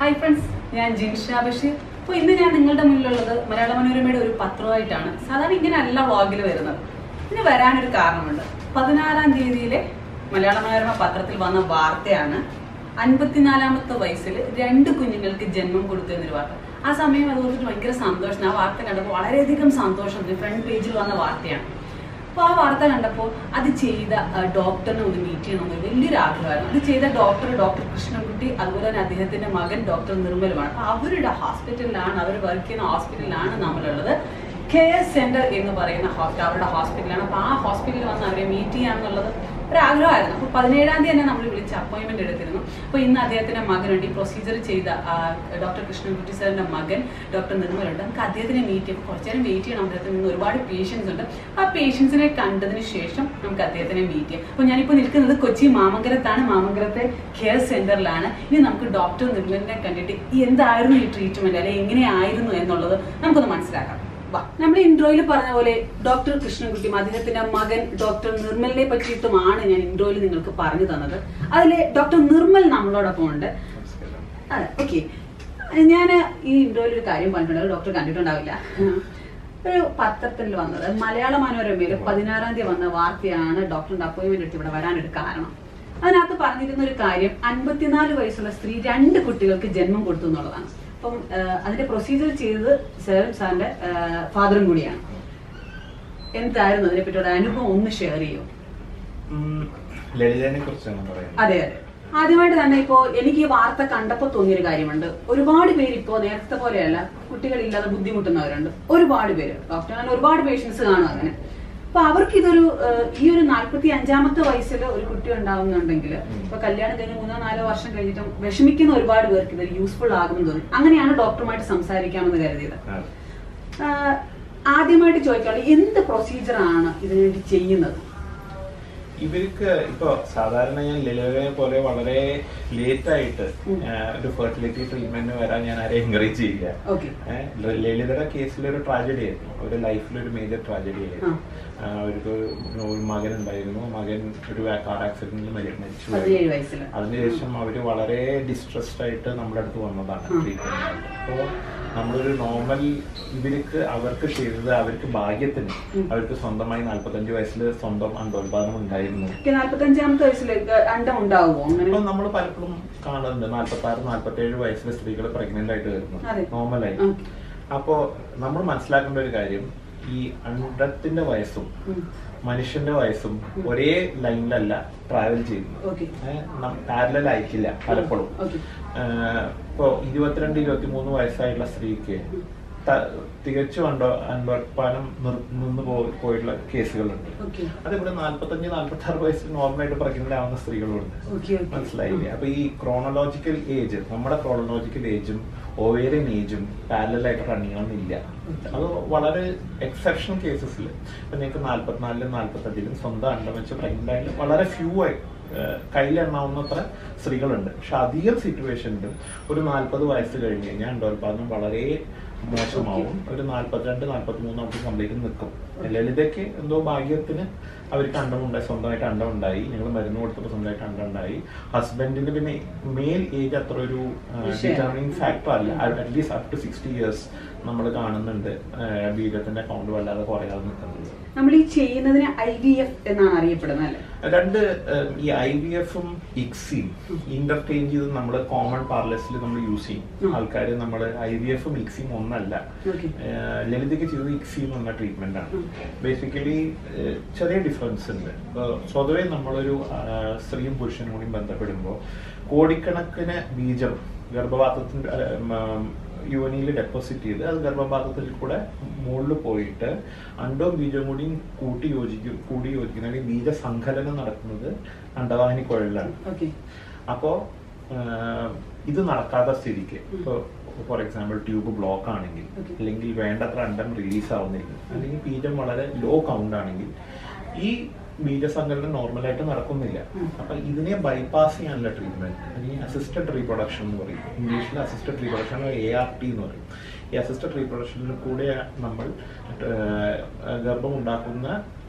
Hi friends ഞാൻ ജിൻഷ ബഷീർ അപ്പോൾ ഇന്ന് ഞാൻ നിങ്ങളുടെ മുന്നിലുള്ളത് മലയാള മനോരമയുടെ ഒരു പത്രമായിട്ടാണ് സാധാരണ ഇങ്ങനെ അല്ല വ്ളോഗിൽ വരുന്നത് ഇതിന് വരാനൊരു കാരണമുണ്ട് പതിനാറാം തീയതിയിലെ മലയാള മനോരമ പത്രത്തിൽ വന്ന വാർത്തയാണ് അൻപത്തിനാലാമത്തെ വയസ്സിൽ രണ്ട് കുഞ്ഞുങ്ങൾക്ക് ജന്മം കൊടുത്തു എന്നൊരു വാർത്ത ആ സമയം അത് ഓർത്തിട്ട് ഭയങ്കര സന്തോഷം ആ വാർത്ത കണ്ടപ്പോൾ വളരെയധികം സന്തോഷം ഫ്രണ്ട് പേജിൽ വന്ന വാർത്തയാണ് അപ്പോൾ ആ വാർത്ത കണ്ടപ്പോൾ അത് ചെയ്ത ആ, ഡോക്ടറിനെ ഒന്ന് മീറ്റ് ചെയ്യണമെന്ന് വലിയൊരു ആഗ്രഹമായിരുന്നു അത് ചെയ്ത ഡോക്ടർ ഡോക്ടർ കൃഷ്ണൻകുട്ടി അതുപോലെ തന്നെ അദ്ദേഹത്തിന്റെ മകൻ ഡോക്ടർ നിർമ്മലുമാണ് അപ്പോൾ അവരുടെ ഹോസ്പിറ്റലിലാണ് അവർ വർക്ക് ചെയ്യുന്ന ഹോസ്പിറ്റലിലാണ് നമ്മളുള്ളത് കെയർ സെന്റർ എന്ന് പറയുന്ന ഹോസ്പിറ്റൽ അവരുടെ ഹോസ്പിറ്റലാണ് അപ്പോൾ ആ ഹോസ്പിറ്റലിൽ വന്ന് അവരെ മീറ്റ് ചെയ്യാന്നുള്ളത് ഒരു ആഗ്രഹമായിരുന്നു അപ്പോൾ പതിനേഴാം തീയതി തന്നെ നമ്മൾ വിളിച്ച് അപ്പോയിന്റ്മെന്റ് എടുത്തിരുന്നു അപ്പോൾ ഇന്ന് അദ്ദേഹത്തിന്റെ മകനുണ്ട് ഈ പ്രൊസീജിയർ ചെയ്ത ആ, ഡോക്ടർ കൃഷ്ണൻകുട്ടി സാറിന്റെ മകൻ ഡോക്ടർ നിർമ്മലുണ്ട് നമുക്ക് അദ്ദേഹത്തിനെ മീറ്റ് ചെയ്യുമ്പോൾ കുറച്ചു നേരം വെയിറ്റ് ചെയ്യണം അദ്ദേഹത്തിന് ഇന്ന് ഒരുപാട് പേഷ്യൻസ് ഉണ്ട് ആ പേഷ്യൻസിനെ കണ്ടതിന് ശേഷം നമുക്ക് അദ്ദേഹത്തിനെ മീറ്റ് ചെയ്യാം അപ്പോൾ ഞാനിപ്പോൾ നിൽക്കുന്നത് കൊച്ചി മാമംഗലത്താണ് മാമംഗലത്തെ കെയർ സെന്ററിലാണ് ഇനി നമുക്ക് ഡോക്ടർ നിർമ്മലിനെ കണ്ടിട്ട് ഈ എന്തായിരുന്നു ഈ ട്രീറ്റ്മെന്റ് അല്ലെ എങ്ങനെയായിരുന്നു എന്നുള്ളത് നമുക്കൊന്ന് മനസ്സിലാക്കാം വാ നമ്മൾ ഇൻട്രോയിൽ പറഞ്ഞ പോലെ ഡോക്ടർ കൃഷ്ണൻകുട്ടിയും അദ്ദേഹത്തിന്റെ മകൻ ഡോക്ടർ നിർമ്മലിനെ പറ്റിയിട്ടുമാണ് ഞാൻ ഇൻട്രോയിൽ നിങ്ങൾക്ക് പറഞ്ഞു തന്നത് അതിലെ ഡോക്ടർ നിർമ്മൽ നമ്മളോടൊപ്പം ഉണ്ട് അതെ ഓക്കെ ഞാൻ ഈ ഇൻട്രോയിൽ ഒരു കാര്യം പറഞ്ഞിട്ടുണ്ട് അത് ഡോക്ടർ കണ്ടിട്ടുണ്ടാവില്ല ഒരു പത്രത്തിൽ വന്നത് മലയാള മനോരമയിൽ പതിനാറാം തീയതി വന്ന വാർത്തയാണ് ഡോക്ടറിന്റെ അപ്പോയിന്റ്മെന്റ് എടുത്ത് ഇവിടെ വരാനൊരു കാരണം അതിനകത്ത് പറഞ്ഞിരുന്ന ഒരു കാര്യം അൻപത്തിനാല് വയസ്സുള്ള സ്ത്രീ രണ്ട് കുട്ടികൾക്ക് ജന്മം കൊടുത്തു എന്നുള്ളതാണ് അപ്പം ആ, അതിന്റെ പ്രൊസീജിയർ ചെയ്തത് സേവൻ സാറിന്റെ ഫാദറും കൂടിയാണ് എന്തായിരുന്നു അതിനെപ്പറ്റി ഒരു അനുഭവം ഒന്ന് ഷെയർ ചെയ്യൂ ഉം, ലളിതനെ കുറിച്ചാണ് പറയുന്നത് അതെ അതെ ആദ്യമായിട്ട് തന്നെ ഇപ്പോ എനിക്ക് ഈ വാർത്ത കണ്ടപ്പോൾ തോന്നിയൊരു കാര്യമുണ്ട് ഒരുപാട് പേര് ഇപ്പോ നേരത്തെ പോലെയല്ല കുട്ടികളില്ലാതെ ബുദ്ധിമുട്ടുന്നവരുണ്ട് ഒരുപാട് പേര് ഡോക്ടർ ഒരുപാട് പേഷ്യൻസ് കാണും അങ്ങനെ അപ്പൊ അവർക്ക് ഇതൊരു ഏഹ്, ഈ ഒരു നാല്പത്തി അഞ്ചാമത്തെ വയസ്സിൽ ഒരു കുട്ടി ഉണ്ടാവുന്നുണ്ടെങ്കിൽ ഇപ്പൊ കല്യാണം കഴിഞ്ഞ് മൂന്നോ നാലോ വർഷം കഴിഞ്ഞിട്ടും വിഷമിക്കുന്ന ഒരുപാട് പേർക്ക് ഇതൊരു യൂസ്ഫുൾ ആകുമെന്ന് തോന്നി അങ്ങനെയാണ് ഡോക്ടറുമായിട്ട് സംസാരിക്കാമെന്ന് കരുതിയത് ആ. ആഹ്, ആദ്യമായിട്ട് ചോദിക്കാനുള്ളത് എന്ത് പ്രൊസീജിയർ ആണ് ഇതിനുവേണ്ടി ചെയ്യുന്നത് ഇവർക്ക് ഇപ്പൊ സാധാരണ ഞാൻ ലളിതനെ പോലെ വളരെ ലേറ്റ് ആയിട്ട് ഉം. ആ, ഒരു ഫെർട്ടിലിറ്റി ട്രീറ്റ്മെന്റിന് വരാൻ ഞാൻ ആരെയും എൻകറേജ് ചെയ്യില്ല ഓക്കെ ഏ, ല- ലളിതയുടെ കേസിൽ ഒരു ട്രാജഡി ആയിരുന്നു ഒരു ലൈഫിൽ ഒരു മേജർ ട്രാജഡി ആയിരുന്നു ആ, അവർക്ക് ഒരു മകൻ ഉണ്ടായിരുന്നു മകൻ ഒരു കാർ ആക്സിഡന്റിൽ മരിച്ചു പതിനേഴ് വയസ്സിൽ അതിനുശേഷം അവര് വളരെ ഡിസ്ട്രസ്ഡ് ആയിട്ട് നമ്മുടെ അടുത്ത് വന്നതാണ് ഉം. ട്രീറ്റ്മെന്റ് അപ്പോൾ നമ്മളൊരു നോർമൽ ഇവർക്ക് അവർക്ക് ചെയ്തത് അവർക്ക് ഭാഗ്യത്തിന് ഉം. അവർക്ക് സ്വന്തമായി നാല്പത്തഞ്ച് വയസ്സിൽ സ്വന്തം അണ്ടോത്പാദനം ഉണ്ടായിരുന്നു നാല്പത്തഞ്ചാമത്തെ വയസ്സിലേക്ക് അണ്ടം ഉണ്ടാവുമോ അങ്ങനെ ഇപ്പൊ നമ്മൾ പലപ്പോഴും കാണുന്നുണ്ട് നാല്പത്തി ആറ് നാല്പത്തി ഏഴ് വയസ്സിലെ സ്ത്രീകൾ പ്രഗ്നന്റ് ആയിട്ട് വരുന്നു അതെ. നോർമലായി ഓക്കെ. അപ്പോ നമ്മൾ മനസ്സിലാക്കേണ്ട ഒരു കാര്യം ഈ അണ്ടത്തിന്റെ വയസ്സും ഉം. മനുഷ്യന്റെ വയസ്സും ഒരേ ലൈനിലല്ല ട്രാവൽ ചെയ്യുന്നത് ഓക്കെ പാരലൽ ആയിരിക്കില്ല പലപ്പോഴും ഓക്കെ ആഹ് ഇപ്പൊ ഇരുപത്തിരണ്ട് ഇരുപത്തി മൂന്ന് വയസ്സായിട്ടുള്ള സ്ത്രീക്ക് ത- തികച്ചും അണ്ടോ അണ്ടോത്പാദനം നിർ- നിന്ന് പോ- പോയിട്ടുള്ള കേസുകളുണ്ട് ഓക്കെ അതേപോലെ നാല്പത്തഞ്ച് നാല്പത്തി ആറ് വയസ്സിൽ നോർമലായിട്ട് പ്രഗ്നന്റ് ആവുന്ന സ്ത്രീകളുണ്ട് ഓക്കെ ഓക്കെ മനസ്സിലായില്ലേ അപ്പൊ ഈ ക്രോണോളജിക്കൽ ഏജ് നമ്മുടെ ക്രോണോളജിക്കൽ ഏജും ഓവേറിയൻ ഏജും പാരലായിട്ട് റൺ ചെയ്യണമെന്നില്ല അത് വളരെ എക്സെപ്ഷണൽ കേസസിൽ ഇപ്പൊ നിങ്ങൾക്ക് നാല്പത്തിനാലിലും നാല്പത്തഞ്ചിലും സ്വന്തം അണ്ടം വെച്ച് പ്രഗ്നന്റ് ആയിട്ട് വളരെ ഫ്യൂ ആയി കയ്യിലെണ്ണാവുന്നത്ര സ്ത്രീകളുണ്ട് പക്ഷെ അധികം സിറ്റുവേഷനിലും ഒരു നാല്പത് വയസ്സ് കഴിഞ്ഞ് കഴിഞ്ഞാൽ അണ്ടോത്പാദനം വളരെ മോശമാവും ഒരു നാല്പത്തിരണ്ട് നാല്പത്തി മൂന്ന് നമുക്ക് കംപ്ലീറ്റ് നിൽക്കും ലളിതയ്ക്ക് എന്തോ ഭാഗ്യത്തിന് അവർക്ക് അണ്ടമുണ്ടായി സ്വന്തമായിട്ട് അണ്ടമുണ്ടായി ഞങ്ങൾ മരുന്ന് കൊടുത്തപ്പോൾ സ്വന്തമായിട്ട് അണ്ടമുണ്ടായി ഹസ്ബൻഡിന് പിന്നെ മെയിൽ ഏജ് അത്ര ഒരു വിഷയമല്ല. ഡിറ്റർമിനിങ് ഫാക്ടർ അല്ല at least up to sixty years നമ്മൾ കാണുന്നുണ്ട് ആ, ബീജത്തിന്റെ കൗണ്ട് വല്ലാതെ കുറയാതെ നിൽക്കുന്നത് നമ്മൾ ഈ ചെയ്യുന്നതിന് ഐ വി എഫ് എന്നാണ് അറിയപ്പെടുന്നത് അല്ലേ രണ്ട് ഏഹ്, ഈ ഐ വി എഫും ഇക്സിയും ഇന്റർചേഞ്ച് ചെയ്ത് നമ്മൾ കോമൺ പാർലസിൽ നമ്മൾ യൂസ് ചെയ്യും ഉം. ആൾക്കാർ നമ്മൾ ഐ വി എഫും ഇക്സിയും ഒന്നല്ല ഓക്കെ ഏഹ്, ലളിതയ്ക്ക് ചെയ്തത് ഇക്സി എന്ന് പറഞ്ഞ ട്രീറ്റ്മെന്റ് ആണ് ഉം. ബേസിക്കലി ചെറിയ ഡിഫറൻസ് ഉണ്ട് ഇപ്പൊ സ്വതവേ നമ്മളൊരു ആ, സ്ത്രീയും പുരുഷനും കൂടി ബന്ധപ്പെടുമ്പോൾ കോടിക്കണക്കിന് ബീജം ഗർഭപാത്രത്തിന്റെ യുവനിയിൽ ഡെപ്പോസിറ്റ് ചെയ്ത് അത് ഗർഭപാത്രത്തിൽ കൂടെ മുകളിൽ പോയിട്ട് അണ്ടവും ബീജവും കൂടി കൂട്ടി യോജിക്കും കൂടി യോജിക്കുന്ന അല്ലെങ്കിൽ ബീജസങ്കലനം നടക്കുന്നത് അണ്ടവാഹിനി കുഴലിലാണ് ഓക്കെ അപ്പോ ആഹ്, ഇത് നടക്കാത്ത സ്ഥിതിക്ക് ഇപ്പോൾ ഫോർ എക്സാമ്പിൾ ട്യൂബ് ബ്ലോക്ക് ആണെങ്കിൽ Okay. അല്ലെങ്കിൽ വേണ്ടത്ര അണ്ടം റിലീസ് ആവുന്നില്ല അല്ലെങ്കിൽ ബീജം വളരെ ലോ കൗണ്ട് ആണെങ്കിൽ ഈ ബീജസങ്കലനം നോർമലായിട്ട് നടക്കുന്നില്ല ഉം. അപ്പൊ ഇതിനെ ബൈപ്പാസ് ചെയ്യാനുള്ള ട്രീറ്റ്മെന്റ് അല്ലെങ്കിൽ അസിസ്റ്റഡ് റീപ്രൊഡക്ഷൻ എന്ന് പറയും ഇംഗ്ലീഷിൽ assisted reproduction A R T എന്ന് പറയും ഈ അസിസ്റ്റഡ് റീപ്രൊഡക്ഷനിൽ കൂടെ നമ്മൾ ആഹ്, ഗർഭം ഉണ്ടാക്കുന്ന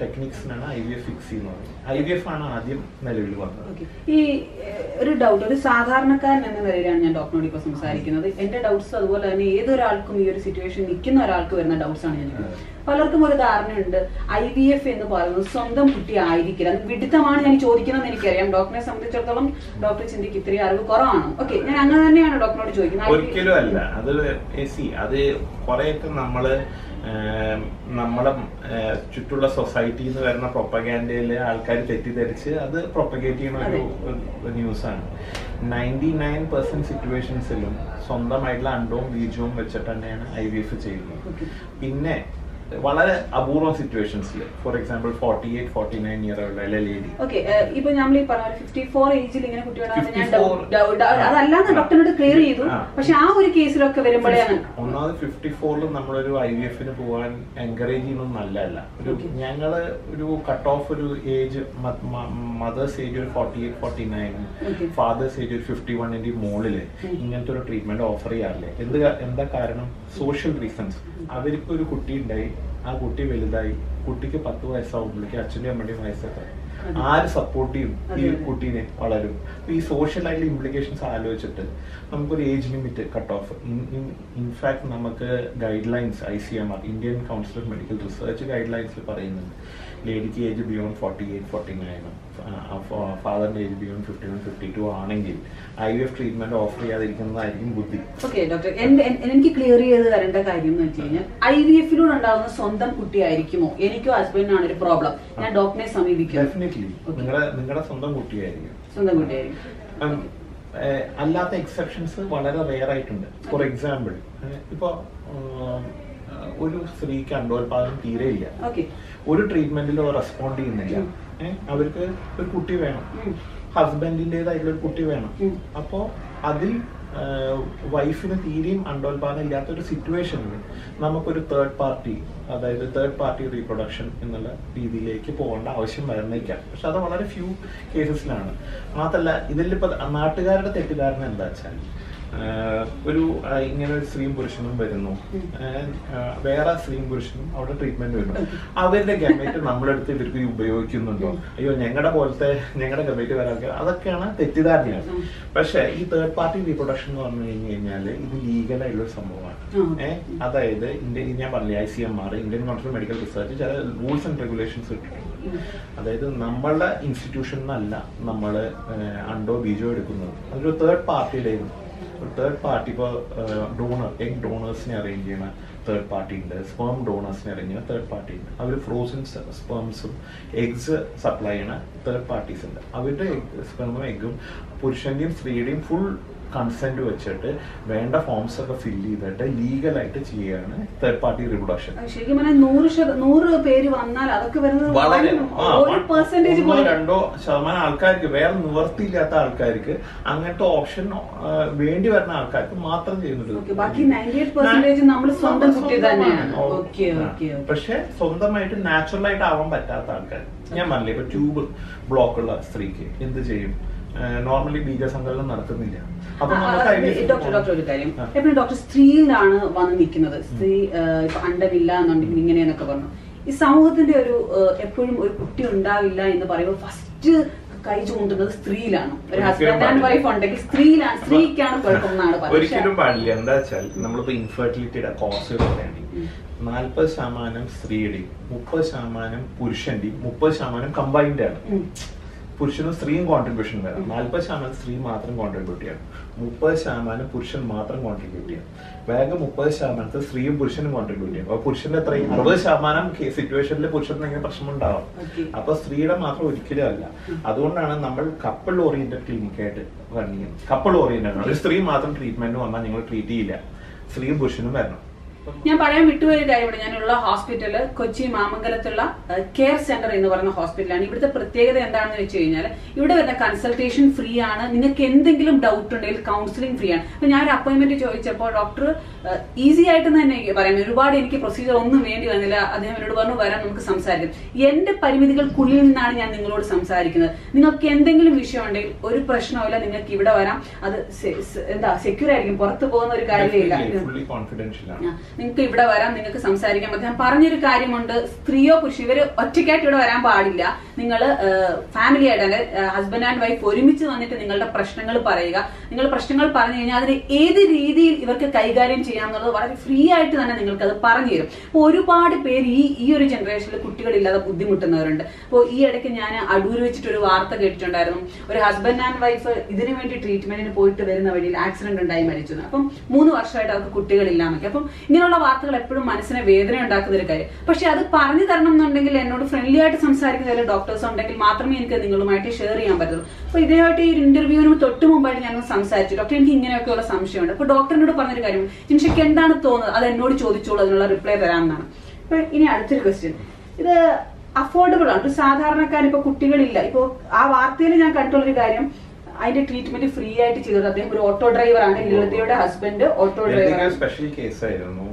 ടെക്നിക്സിനാണ് ഐ വി എഫ് ഫിക്സ് എന്ന് പറയുന്നത് ഐ വി എഫ് ആണ് ആദ്യം നിലവിൽ വന്നത് Okay. ഈ ഏഹ്, ഒരു ഡൗട്ട് ഒരു സാധാരണക്കാരൻ എന്ന നിലയിലാണ് ഞാൻ ഡോക്ടറിനോട് ഇപ്പൊ സംസാരിക്കുന്നത് എന്റെ ഡൗട്ട്സ് അതുപോലെ തന്നെ ഏതൊരാൾക്കും ഈ ഒരു സിറ്റുവേഷൻ നിൽക്കുന്ന ഒരാൾക്ക് വരുന്ന ഡൗട്ട്സ് ആണ് ഞാൻ ചോദിക്കുന്നത്. പലർക്കും ഒരു ധാരണയുണ്ട് ഐ വി എഫ് എന്ന് പറയുന്നത് സ്വന്തം കുട്ടി ആയിരിക്കില്ല അത് വിഡിത്തമാണ് ഞാൻ ചോദിക്കുന്നതെന്ന് എനിക്കറിയാം ഡോക്ടറിനെ സംബന്ധിച്ചിടത്തോളം ഡോക്ടർ ചിന്തിക്ക് ഇത്രയും അറിവ് കുറവാണ് ഓക്കെ ഞാൻ അങ്ങനെ തന്നെയാണ് ഡോക്ടറിനോട് ചോദിക്കുന്നത് ഒരിക്കലും അല്ല അത് സി അത് കുറെയൊക്കെ നമ്മള് ഏം, നമ്മുടെ ഏ, ചുറ്റുള്ള സൊസൈറ്റിയിൽ നിന്ന് വരുന്ന പ്രൊപ്പഗാൻഡയില് ആൾക്കാർ തെറ്റിദ്ധരിച്ച് അത് പ്രൊപ്പഗേറ്റ് ചെയ്യുന്ന ഒരു ന്യൂസാണ് നയൻറ്റി നയൻ പെർസെന്റ് സിറ്റുവേഷൻസിലും സ്വന്തമായിട്ടുള്ള അണ്ടവും ബീജവും വെച്ചിട്ട് തന്നെയാണ് ഐ വി എഫ് ചെയ്യുന്നത് Okay. പിന്നെ വളരെ അപൂർവം സിറ്റുവേഷൻസിൽ for example forty eight forty nine year ഉള്ള ലേഡി ഓക്കെ ഇപ്പൊ നമ്മൾ ഈ പറഞ്ഞ ഫിഫ്റ്റി ഫോർ ഏജിൽ ഇങ്ങനെ കുട്ടികളാണ് ഞാൻ 54 ഡൗ- ഡൗ- അതല്ലാന്ന് ഡോക്ടറിനോട് ക്ലിയർ ചെയ്തു ആ. പക്ഷെ ആ ഒരു കേസിലൊക്കെ വരുമ്പോഴാണ് ഒന്നാമത് ഫിഫ്റ്റി ഫോറിൽ നമ്മളൊരു ഐ വി എഫിന് പോകാൻ എൻകറേജ് ചെയ്യുന്നത് നല്ലതല്ല ഒരു Okay. ഞങ്ങള് ഒരു കട്ട് ഓഫ് ഒരു ഏജ് മദേഴ്സ് ഏജ് ഒരു forty eight forty nine Okay. Father's age ഒരു ഫിഫ്റ്റി വണ്ണിന്റെ മുകളില് ഉം. ഇങ്ങനത്തെ ഒരു ട്രീറ്റ്മെന്റ് ഓഫർ ചെയ്യാറില്ല എന്ത് കാ- എന്താ കാരണം സോഷ്യൽ റീസൺസ് അവർക്ക് ഒരു കുട്ടി ഉണ്ടായി ആ കുട്ടി വലുതായി കുട്ടിക്ക് പത്ത് വയസ്സാവുമ്പോഴേക്ക് അച്ഛൻ്റെയും അമ്മയുടെയും വയസ്സൊക്കെ അതെ. ആര് സപ്പോർട്ട് ചെയ്യും ഈ അതെ, അതെ. കുട്ടീനെ വളരും അപ്പൊ ഈ സോഷ്യൽ ആയിട്ടുള്ള ഇംപ്ലിക്കേഷൻസ് ആലോചിച്ചിട്ട് നമുക്കൊരു age limit cut off in fact നമുക്ക് guidelines I C M R Indian Council of Medical Research ഗൈഡ് ലൈൻസിൽ പറയുന്നുണ്ട് ലേഡിക്ക് age beyond forty eight forty nine ഫാദറിന്റെ age beyond fifty one fifty two ആണെങ്കിൽ I V F treatment offer ചെയ്യാതിരിക്കുന്നതായിരിക്കും ബുദ്ധി okay doctor എന്റെ എൻ- എനിക്ക് ക്ലിയർ ചെയ്ത് തരേണ്ട കാര്യം എന്ന് വെച്ച് കഴിഞ്ഞാൽ ഐ വി എഫിലൂടെ ഉണ്ടാകുന്ന സ്വന്തം കുട്ടി ആയിരിക്കുമോ എനിക്കോ ഹസ്ബൻഡിനാണ് ഒരു പ്രോബ്ലം ഞാൻ ഡോക്ടറിനെ സമീപിക്കും ഡെഫിനറ്റ്ലി Okay. നിങ്ങളുടെ നിങ്ങളുടെ സ്വന്തം കുട്ടിയായിരിക്കും സ്വന്തം കുട്ടിയായിരിക്കും ഉം, ഏഹ്, അല്ലാത്ത എക്സെപ്ഷൻസ് വളരെ റെയർ ആയിട്ടുണ്ട് ഫോർ എക്സാമ്പിൾ ഇപ്പൊ ഉം, ഒരു സ്ത്രീക്ക് അണ്ടോൽപാദനം തീരെ ഇല്ല ഓക്കെ ഒരു ട്രീറ്റ്മെന്റിലോ റെസ്പോണ്ട് ചെയ്യുന്നില്ല ഉം. ഏഹ്, അവർക്ക് ഒരു കുട്ടി വേണം ഉം. ഹസ്ബൻഡിൻ്റെതായിട്ടുള്ള ഒരു കുട്ടി വേണം ഉം. അപ്പോ അതിൽ വൈഫിന് തീരെയും അണ്ടോൽപാദനം ഇല്ലാത്ത ഒരു സിറ്റുവേഷനിൽ നമുക്കൊരു തേർഡ് പാർട്ടി അതായത് തേർഡ് പാർട്ടി റീപ്രൊഡക്ഷൻ എന്നുള്ള രീതിയിലേക്ക് പോകേണ്ട ആവശ്യം വരുന്നേക്കാം പക്ഷെ അത് വളരെ ഫ്യൂ കേസസിലാണ് മാത്രമല്ല ഇതിലിപ്പോ നാട്ടുകാരുടെ തെറ്റിദ്ധാരണ എന്താ വെച്ചാൽ ആഹ് ഒരു ആഹ് ഇങ്ങനെ ഒരു സ്ത്രീയും പുരുഷനും വരുന്നു ഉം. ആഹ് ആഹ് വേറെ സ്ത്രീയും പുരുഷനും അവിടെ ട്രീറ്റ്മെന്റ് വരുന്നു അവരുടെ ഗമേറ്റ് നമ്മളെടുത്ത് ഇവർക്ക് ഉപയോഗിക്കുന്നുണ്ടോ ഉം. അയ്യോ ഞങ്ങളുടെ പോലത്തെ ഞങ്ങളുടെ ഗമേറ്റ് വരാൻ അതൊക്കെയാണ് തെറ്റിദ്ധാരണയാണ് ഉം. പക്ഷെ ഈ തേർഡ് പാർട്ടി റീപ്രൊഡക്ഷൻ എന്ന് പറഞ്ഞു കഴിഞ്ഞു കഴിഞ്ഞാൽ ഇത് ലീഗലായിട്ടുള്ള ഒരു സംഭവമാണ് ഉം. ഏഹ് അതായത് ഇന്ത്യ ഞാൻ പറഞ്ഞില്ലേ I C M R Indian Council of Medical Research ചില റൂൾസ് ആൻഡ് റെഗുലേഷൻസ് ഇട്ടിട്ടുണ്ട് ഉം. അതായത് നമ്മളുടെ ഇൻസ്റ്റിറ്റ്യൂഷനിൽ നിന്നല്ല നമ്മൾ അണ്ടോ ബീജോ എടുക്കുന്നത് അതൊരു തേർഡ് പാർട്ടിയുടെ ഒരു തേർഡ് പാർട്ടി ഇപ്പോൾ ഡോണർ എഗ് ഡോണേഴ്സിനെ അറേഞ്ച് ചെയ്യുന്ന തേർഡ് പാർട്ടി ഉണ്ട് സ്പേം ഡോണേഴ്സിനെ അറേഞ്ച് ചെയ്യുന്ന തേർഡ് പാർട്ടി ഉണ്ട് അവർ ഫ്രോസൺ സ്പേംസും എഗ്സ് സപ്ലൈ ചെയ്യുന്ന തേർഡ് പാർട്ടീസ് ഉണ്ട് അവരുടെ സ്പേമും എഗ്ഗും പുരുഷന്റെയും സ്ത്രീയുടെയും ഫുൾ കൺസെന്റ് വെച്ചിട്ട് വേണ്ട ഫോംസ് ഒക്കെ ഫില്ല് ചെയ്തിട്ട് ലീഗലായിട്ട് ചെയ്യാണ് തേർഡ് പാർട്ടി റിപ്രൊഡക്ഷൻ ശരിക്കും പറഞ്ഞാൽ നൂറ് ശത- നൂറ് പേര് വന്നാൽ അതൊക്കെ വരുന്നത് വളരെ ആ, ഒരു പെർസെന്റേജ് ഒന്നോ പോലും രണ്ടോ ശതമാനം ആൾക്കാർക്ക് വേറെ നിവർത്തിയില്ലാത്ത ആൾക്കാർക്ക് അങ്ങനത്തെ ഓപ്ഷൻ വേണ്ടി വരുന്ന ആൾക്കാർക്ക് മാത്രം ചെയ്യുന്നുണ്ട് Okay, ബാക്കി 98% നമ്മള് സ്വന്തം കുട്ടി തന്നെയാണ്. ഓ, Okay, ആ. okay, okay. പക്ഷെ സ്വന്തമായിട്ട് നാച്ചുറൽ ആയിട്ട് ആവാൻ പറ്റാത്ത ആൾക്കാർ ഞാൻ പറഞ്ഞില്ലേ ഇപ്പൊ ട്യൂബ് ബ്ലോക്ക് ഉള്ള സ്ത്രീക്ക് എന്ത് ചെയ്യും നോർമലി ബീജസങ്കലനം നടക്കുന്നില്ല അപ്പൊ നമുക്ക് IVF ന് ഡോക്ടർ ഡോക്ടർ ഒരു കാര്യം ആ. എപ്പോഴും ഡോക്ടർ സ്ത്രീയിലാണ് വന്ന് നിൽക്കുന്നത് സ്ത്രീ ആ, ഇപ്പൊ അണ്ടമില്ല എന്നുണ്ടെങ്കിൽ ഇങ്ങനെയെന്നൊക്കെ പറഞ്ഞു ഈ സമൂഹത്തിന്റെ ഒരു ആ, എപ്പോഴും ഒരു കുട്ടി ഉണ്ടാവില്ല എന്ന് പറയുമ്പോൾ ഫസ്റ്റ് കൈ ചൂണ്ടുന്നത് സ്ത്രീയിലാണ് ഒരു ഒരിക്കലും ഹസ്ബൻഡ് ആൻഡ് പാടില്ല. വൈഫ് ഉണ്ടെങ്കിൽ സ്ത്രീയിലാണ് സ്ത്രീക്കാണ് കുഴപ്പം എന്നാണ് പറയുന്നത് ഒരിക്കലും പാടില്ല എന്താ വെച്ചാൽ നമ്മളിപ്പോ ഇൻഫെർട്ടിലിറ്റിയുടെ കോസ് പറയുകയാണെങ്കിൽ ഉം. നാൽപ്പത് ശതമാനം സ്ത്രീയുടെയും മുപ്പത് ശതമാനം പുരുഷന്റെയും മുപ്പത് ശതമാനം കമ്പൈൻഡ് ആണ് ഉം. പുരുഷനും സ്ത്രീയും കോൺട്രിബ്യൂഷൻ വരാം നാൽപ്പത് ശതമാനം സ്ത്രീ മാത്രം കോൺട്രിബ്യൂട്ട് ചെയ്യണം മുപ്പത് ശതമാനം പുരുഷൻ മാത്രം കോൺട്രിബ്യൂട്ട് ചെയ്യണം വേഗം മുപ്പത് ശതമാനത്തിൽ സ്ത്രീയും പുരുഷനും കോൺട്രിബ്യൂട്ട് ചെയ്യും അപ്പൊ പുരുഷന്റെ എത്രയും അറുപത് ശതമാനം സിറ്റുവേഷനിൽ പുരുഷന് ഇങ്ങനെ പ്രശ്നം ഉണ്ടാവും Okay. അപ്പൊ സ്ത്രീയുടെ മാത്രം ഒരിക്കലും അല്ല അതുകൊണ്ടാണ് നമ്മൾ കപ്പിൾ ഓറിയന്റഡ് ക്ലിനിക്കായിട്ട് റൺ ചെയ്യുന്നത് കപ്പിൾ ഓറിയന്റഡ് ആണ് ഒരു സ്ത്രീ മാത്രം ട്രീറ്റ്മെന്റ് വന്നാൽ നിങ്ങൾ ട്രീറ്റ് ചെയ്യില്ല സ്ത്രീയും പുരുഷനും വരണം ഞാൻ പറയാൻ വിട്ടുപോയ ഒരു കാര്യമാണ് ഞാനുള്ള ഹോസ്പിറ്റല് കൊച്ചി മാമംഗലത്തുള്ള കെയർ സെന്റർ എന്ന് പറയുന്ന ഹോസ്പിറ്റലാണ് ഇവിടുത്തെ പ്രത്യേകത എന്താണെന്ന് വെച്ച് കഴിഞ്ഞാൽ ഇവിടെ വരുന്ന കൺസൾട്ടേഷൻ ഫ്രീ ആണ് നിങ്ങൾക്ക് എന്തെങ്കിലും ഡൗട്ട് ഉണ്ടെങ്കിൽ കൗൺസിലിംഗ് ഫ്രീ ആണ് അപ്പൊ ഞാൻ ഒരു അപ്പോയിന്റ്മെന്റ് ചോദിച്ചപ്പോൾ ഡോക്ടർ ഈസി ആയിട്ട് തന്നെ പറയുന്നത് ഒരുപാട് എനിക്ക് പ്രൊസീജിയർ ഒന്നും വേണ്ടി വന്നില്ല അദ്ദേഹം എന്നോട് പറഞ്ഞു വരാൻ നമുക്ക് സംസാരിക്കാം എന്റെ പരിമിതികൾക്കുള്ളിൽ നിന്നാണ് ഞാൻ നിങ്ങളോട് സംസാരിക്കുന്നത് നിങ്ങൾക്ക് എന്തെങ്കിലും വിഷയം ഉണ്ടെങ്കിൽ ഒരു പ്രശ്നമില്ല നിങ്ങൾക്ക് ഇവിടെ വരാം അത് സെ- സെ- എന്താ സെക്യൂർ ആയിരിക്കും പുറത്തു പോകുന്ന ഒരു കാര്യമില്ല ഫുള്ളി കോൺഫിഡൻഷ്യൽ ആണ് നിങ്ങൾക്ക് ഇവിടെ വരാം നിങ്ങൾക്ക് സംസാരിക്കാൻ പറ്റും ഞാൻ പറഞ്ഞൊരു കാര്യമുണ്ട് സ്ത്രീയോ പുരുഷ ഇവര് ഒറ്റയ്ക്കായിട്ട് ഇവിടെ വരാൻ പാടില്ല നിങ്ങൾ ഫാമിലി ആയിട്ട് അല്ലെ ഹസ്ബൻഡ് ആൻഡ് വൈഫ് ഒരുമിച്ച് വന്നിട്ട് നിങ്ങളുടെ പ്രശ്നങ്ങൾ പറയുക നിങ്ങൾ പ്രശ്നങ്ങൾ പറഞ്ഞു കഴിഞ്ഞാൽ അതിന് ഏത് രീതിയിൽ ഇവർക്ക് കൈകാര്യം ചെയ്യാമെന്നുള്ളത് വളരെ ഫ്രീ ആയിട്ട് തന്നെ നിങ്ങൾക്ക് അത് പറഞ്ഞു തരും അപ്പോൾ ഒരുപാട് പേര് ഈ ഈ ഒരു ജനറേഷനിൽ കുട്ടികളില്ലാതെ ബുദ്ധിമുട്ടുന്നവരുണ്ട് അപ്പോൾ ഈ ഇടയ്ക്ക് ഞാൻ അടൂർ വെച്ചിട്ട് ഒരു വാർത്ത കേട്ടിട്ടുണ്ടായിരുന്നു ഒരു ഹസ്ബൻഡ് ആൻഡ് വൈഫ് ഇതിനു വേണ്ടി ട്രീറ്റ്മെന്റിന് പോയിട്ട് വരുന്ന വഴിയിൽ ആക്സിഡന്റ് ഉണ്ടായി മരിച്ചു എന്ന്. അപ്പം മൂന്ന് വർഷമായിട്ട് അവർക്ക് കുട്ടികളില്ലാന്നൊക്കെ അപ്പം ഇങ്ങനെയുള്ള വാർത്തകൾ എപ്പോഴും മനസ്സിനെ വേദന ഉണ്ടാക്കുന്ന ഒരു കാര്യം പക്ഷെ അത് പറഞ്ഞു തരണം എന്നുണ്ടെങ്കിൽ എന്നോട് ഫ്രണ്ട്ലി ആയിട്ട് സംസാരിക്കുന്ന ചില ഡോക്ടേഴ്സ് ഉണ്ടെങ്കിൽ മാത്രമേ എനിക്ക് നിങ്ങളുമായിട്ട് ഷെയർ ചെയ്യാൻ പറ്റുള്ളൂ അപ്പൊ ഇതേമായിട്ട് ഈ ഇന്റർവ്യൂവിന് തൊട്ട് മുമ്പായിട്ട് ഞാൻ സംസാരിച്ചു ഡോക്ടർ എനിക്ക് ഇങ്ങനെയൊക്കെയുള്ള സംശയമുണ്ട് അപ്പൊ ഡോക്ടറിനോട് പറഞ്ഞൊരു കാര്യം ജിൻഷയ്ക്ക് എന്താണ് തോന്നുന്നത് അത് എന്നോട് ചോദിച്ചോളൂ അതിനുള്ള റിപ്ലൈ തരാമെന്നാണ് അപ്പൊ ഇനി അടുത്തൊരു ക്വസ്റ്റ്യൻ ഇത് അഫോർഡബിൾ ആണ് ഒരു സാധാരണക്കാരൻ ഇപ്പൊ കുട്ടികളില്ല ഇപ്പൊ ആ വാർത്തയിൽ ഞാൻ കണ്ടുള്ളൊരു കാര്യം അതിന്റെ ട്രീറ്റ്മെന്റ് ഫ്രീ ആയിട്ട് ചെയ്തത് അദ്ദേഹം ഒരു ഓട്ടോ ഡ്രൈവർ ആണ് ലളിതയുടെ ഹസ്ബൻഡ് ഓട്ടോ ഡ്രൈവർ എന്തൊക്കെ സ്പെഷ്യൽ കേസായിരുന്നു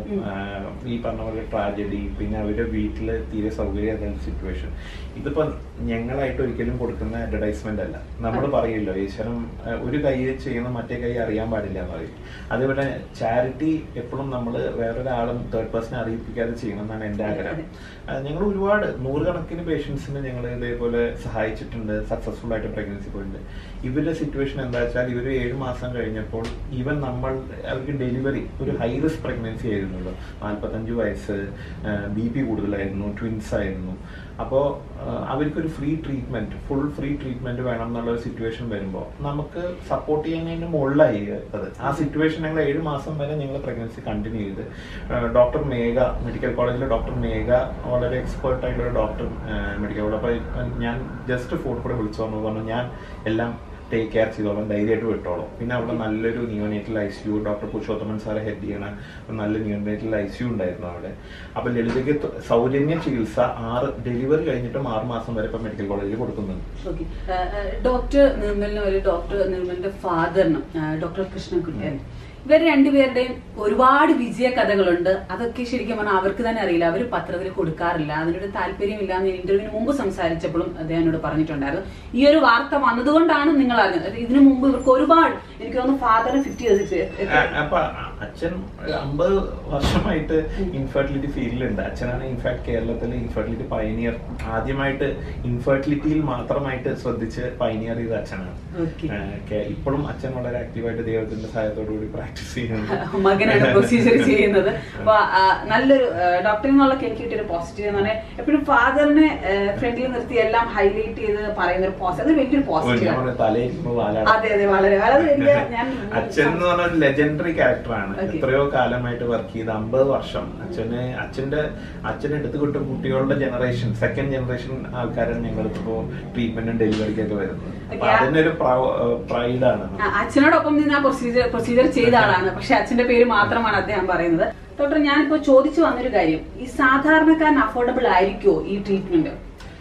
ഈ പറഞ്ഞ പോലെ ട്രാജഡി പിന്നെ അവരുടെ വീട്ടില് തീരെ സൗകര്യമില്ലാത്ത സിറ്റുവേഷൻ ഇതിപ്പോ ഞങ്ങളായിട്ട് ഒരിക്കലും കൊടുക്കുന്ന അഡ്വർടൈസ്മെന്റ് അല്ല നമ്മൾ പറയില്ലോ ഈശ്വരം ആ, ഒരു കൈ ചെയ്യുന്ന മറ്റേ കൈ അറിയാൻ പാടില്ല എന്ന് പറയും അതേപോലെ ചാരിറ്റി എപ്പോഴും നമ്മൾ വേറൊരാളും തേർഡ് പേഴ്സണെ അറിയിപ്പിക്കാതെ ചെയ്യണമെന്നാണ് എൻ്റെ ആഗ്രഹം ഞങ്ങൾ ഒരുപാട് നൂറുകണക്കിന് പേഷ്യൻസിന് ഞങ്ങൾ ഇതേപോലെ സഹായിച്ചിട്ടുണ്ട് സക്സസ്ഫുൾ ആയിട്ട് പ്രഗ്നൻസി പോയിട്ടുണ്ട് ഇവരുടെ സിറ്റുവേഷൻ എന്താ വെച്ചാൽ ഇവർ ഏഴ് മാസം കഴിഞ്ഞപ്പോൾ ഈവൻ നമ്മൾ അവർക്ക് ഡെലിവറി ഒരു ഹൈ റിസ്ക് പ്രഗ്നൻസി ആയിരുന്നല്ലോ നാൽപ്പത്തഞ്ച് വയസ്സ് ബി പി കൂടുതലായിരുന്നു ട്വിൻസ് ആയിരുന്നു അപ്പോൾ അവർക്കൊരു free treatment full free treatment വേണം എന്നുള്ള ഒരു സിറ്റുവേഷൻ വരുമ്പോൾ നമുക്ക് സപ്പോർട്ട് ചെയ്യുന്നതിന് മുകളിലായി അത് ആ സിറ്റുവേഷൻ ഞങ്ങൾ ഏഴ് മാസം വരെ ഞങ്ങൾ പ്രഗ്നൻസി കണ്ടിന്യൂ ചെയ്ത് ഡോക്ടർ മേഘ മെഡിക്കൽ കോളേജിലെ ഡോക്ടർ മേഘ വളരെ എക്സ്പേർട്ട് ആയിട്ടുള്ള ഡോക്ടർ മെഡിക്കൽ കോളേജ് അപ്പോൾ ഞാൻ ജസ്റ്റ് ഫോട്ടോ കൂടെ വിളിച്ചു പറഞ്ഞു പറഞ്ഞു ഞാൻ എല്ലാം ടേക്ക് കെയർ ചെയ്തോളാം ധൈര്യമായിട്ട് വിട്ടോളാം പിന്നെ അവിടെ നല്ലൊരു neonatal I C U doctor Purushothaman സാറെ ഹെഡ് ചെയ്യണ ഒരു നല്ല നിയോനേറ്റൽ ഐ സി യു ഉണ്ടായിരുന്നു അവിടെ അപ്പൊ ലളിതയ്ക്ക് ത- സൗജന്യ ചികിത്സ ആറ് ഡെലിവറി കഴിഞ്ഞിട്ടും ആറ് മാസം വരെ ഇപ്പൊ മെഡിക്കൽ കോളേജിൽ കൊടുക്കുന്നുണ്ട് ഓക്കെ ഡോക്ടർ നിർമ്മലിനും ഒരു ഡോക്ടർ നിർമ്മലിന്റെ ഫാദറിനും ഡോക്ടർ കൃഷ്ണൻകുട്ടിയൻ ഇവർ രണ്ടുപേരുടെയും ഒരുപാട് വിജയ കഥകളുണ്ട് അതൊക്കെ ശരിക്കും പറഞ്ഞാൽ അവർക്ക് തന്നെ അറിയില്ല അവർ പത്രത്തിൽ കൊടുക്കാറില്ല അതിനൊരു താല്പര്യമില്ല എന്ന് ഇന്റർവ്യൂവിന് മുമ്പ് സംസാരിച്ചപ്പോഴും അദ്ദേഹം എന്നോട് പറഞ്ഞിട്ടുണ്ടായിരുന്നു ഈ ഒരു വാർത്ത വന്നതുകൊണ്ടാണ് നിങ്ങൾ അറിഞ്ഞത് അത് ഇതിനു മുമ്പ് ഇവർക്ക് ഒരുപാട് എനിക്ക് തോന്നുന്നു ഫാദറിന് ഫിഫ്റ്റി ഇയേഴ്സ് ആ, അപ്പൊ അച്ഛൻ അമ്പത് വർഷമായിട്ട് ഇൻഫെർട്ടിലിറ്റി ഫീൽഡിലുണ്ട് അച്ഛനാണ് ഇൻഫാക്ട് കേരളത്തിലെ ഇൻഫെർട്ടിലിറ്റി പൈനിയർ ആദ്യമായിട്ട് ഇൻഫെർട്ടിലിറ്റിയിൽ മാത്രമായിട്ട് ശ്രദ്ധിച്ച് പൈനിയർ ചെയ്ത അച്ഛനാണ് ഓക്കെ ആ, കേ- ഇപ്പോഴും അച്ഛൻ വളരെ ആക്റ്റീവായിട്ട് ദൈവത്തിന്റെ സഹായത്തോടു കൂടി പ്രാക്ടീസ് ചെയ്യുന്നുണ്ട് മകനാണ് പ്രൊസീജിയർ ചെയ്യുന്നത് അപ്പൊ ആ, നല്ലൊരു ഡോക്ടറിൽ നിന്നുള്ള എനിക്ക് കിട്ടിയൊരു പോസിറ്റീവ് എന്ന് പറഞ്ഞാൽ എപ്പോഴും ഫാദറിനെ ഫ്രണ്ടിൽ നിർത്തി എല്ലാം ഹൈലൈറ്റ് ചെയ്ത് പറയുന്ന ഒരു പോസിറ്റീവ് അത് വലിയൊരു പോസിറ്റീവ് ആണ് തലയിരിക്കുമ്പോൾ വാലാണ് അതെ അതെ വളരെ വളരെ എനിക്ക് ഞാൻ അച്ഛൻ എന്ന് പറഞ്ഞ ഒരു ലെജൻഡറി ക്യാരക്ടറാണ് Okay. എത്രയോ കാലമായിട്ട് വർക്ക് ചെയ്ത് അമ്പത് വർഷം അച്ഛന് അച്ഛന്റെ അച്ഛൻ എടുത്തു കിട്ടും കുട്ടികളുടെ ജനറേഷൻ സെക്കൻഡ് ജനറേഷൻ ആൾക്കാരാണ് ഞങ്ങളിപ്പോ ട്രീറ്റ്മെന്റും ഡെലിവറിക്കൊക്കെ വരുന്നത് അപ്പൊ Okay. അതിനൊരു പ്രൈഡാണ് ആ, അച്ഛനോടൊപ്പം നിന്ന് ആ പ്രൊസീജിയർ പ്രൊസീജിയർ ചെയ്ത ആളാണ് പക്ഷെ അച്ഛന്റെ പേര് മാത്രമാണ് അദ്ദേഹം പറയുന്നത് ഡോക്ടർ ഞാനിപ്പോ ചോദിച്ചു വന്നൊരു കാര്യം ഈ സാധാരണക്കാരന് അഫോർഡബിൾ ആയിരിക്കുമോ ഈ ട്രീറ്റ്മെന്റ്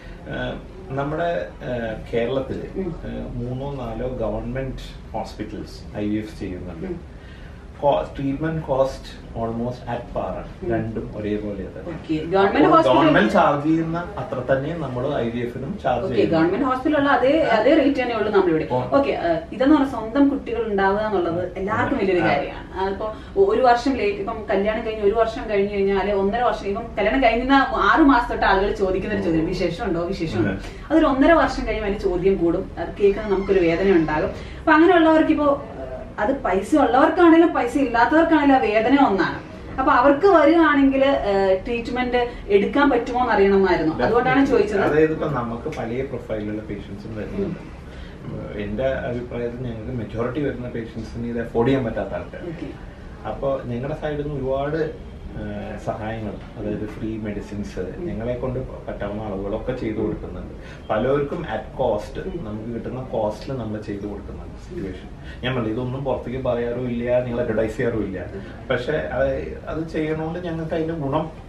നമ്മുടെ ഏഹ്, കേരളത്തില് ഉം. ഏഹ്, മൂന്നോ നാലോ government hospitals I V F ചെയ്യുന്നുണ്ട് ഉം. Treatment cost almost at par ആണ് ഉം. രണ്ടും ഒരേപോലെ Okay. Government hospital- government charge ചെയ്യുന്ന അത്ര തന്നെ നമ്മൾ ഐ വി എഫിനും ചാർജ് ഓക്കെ ചെയ്യുന്നു ഗവൺമെന്റ് ഹോസ്പിറ്റലുള്ള അതേ അതേ റേറ്റ് തന്നെ ഉള്ളൂ നമ്മളിവിടെ ഓ. ഓക്കെ ഇതെന്ന് പറഞ്ഞാൽ സ്വന്തം കുട്ടികൾ ഉണ്ടാവുക എന്നുള്ളത് എല്ലാവർക്കും വലിയൊരു ആ. കാര്യമാണ് അതിപ്പോ ഒരു വർഷം ലേറ്റ് ഇപ്പം കല്യാണം കഴിഞ്ഞ് ഒരു വർഷം കഴിഞ്ഞ് കഴിഞ്ഞാൽ ഒന്നര വർഷം ഇപ്പം കല്യാണം കഴിഞ്ഞ ആറ് മാസം തൊട്ട് ആളുകൾ ചോദിക്കുന്ന ഒരു ചോദ്യം വിശേഷം ഉണ്ടോ വിശേഷം ഉണ്ടോ അതൊരു ഒന്നര വർഷം കഴിയുമ്പോൾ അതിന് ചോദ്യം കൂടും അത് കേൾക്കുന്ന നമുക്കൊരു വേദന ഉണ്ടാകും അപ്പൊ അങ്ങനെയുള്ളവർക്ക് ഇപ്പോ അത് പൈസ ഉള്ളവർക്കാണെങ്കിലും പൈസ ഇല്ലാത്തവർക്കാണെങ്കിലും ആ വേദന ഒന്നാണ് അപ്പൊ അവർക്ക് വരികയാണെങ്കിൽ ട്രീറ്റ്മെന്റ് എടുക്കാൻ പറ്റുമോ എന്ന് അറിയണമായിരുന്നു അതുകൊണ്ടാണ് ചോദിച്ചത് അതായത് ഇപ്പൊ നമുക്ക് പല പ്രൊഫൈലിലുള്ള പേഷ്യൻസും വരുന്നുണ്ട് എന്റെ അഭിപ്രായത്തിൽ ഞങ്ങൾക്ക് മെജോറിറ്റി വരുന്ന പേഷ്യൻസിന് ഇത് അഫോർഡ് ചെയ്യാൻ പറ്റാത്ത ആൾക്കാർ ഓക്കെ അപ്പോൾ ഞങ്ങളുടെ സൈഡിൽ നിന്ന് ഒരുപാട് സഹായങ്ങൾ അതായത് ഫ്രീ മെഡിസിൻസ് ഞങ്ങളെ കൊണ്ട് പറ്റാവുന്ന അളവുകളൊക്കെ ചെയ്തു കൊടുക്കുന്നുണ്ട് പലർക്കും അറ്റ് കോസ്റ്റ് നമുക്ക് കിട്ടുന്ന കോസ്റ്റിൽ നമ്മൾ ചെയ്തു കൊടുക്കുന്നുണ്ട് സിറ്റുവേഷൻ ഞാൻ പറഞ്ഞു ഇതൊന്നും പുറത്തേക്ക് പറയാറും ഇല്ല നിങ്ങൾ അഡ്വർടൈസ് ചെയ്യാറും ഇല്ല പക്ഷെ അത് അത് ചെയ്യണോണ്ട് ഞങ്ങൾക്ക് അതിന്റെ ഗുണം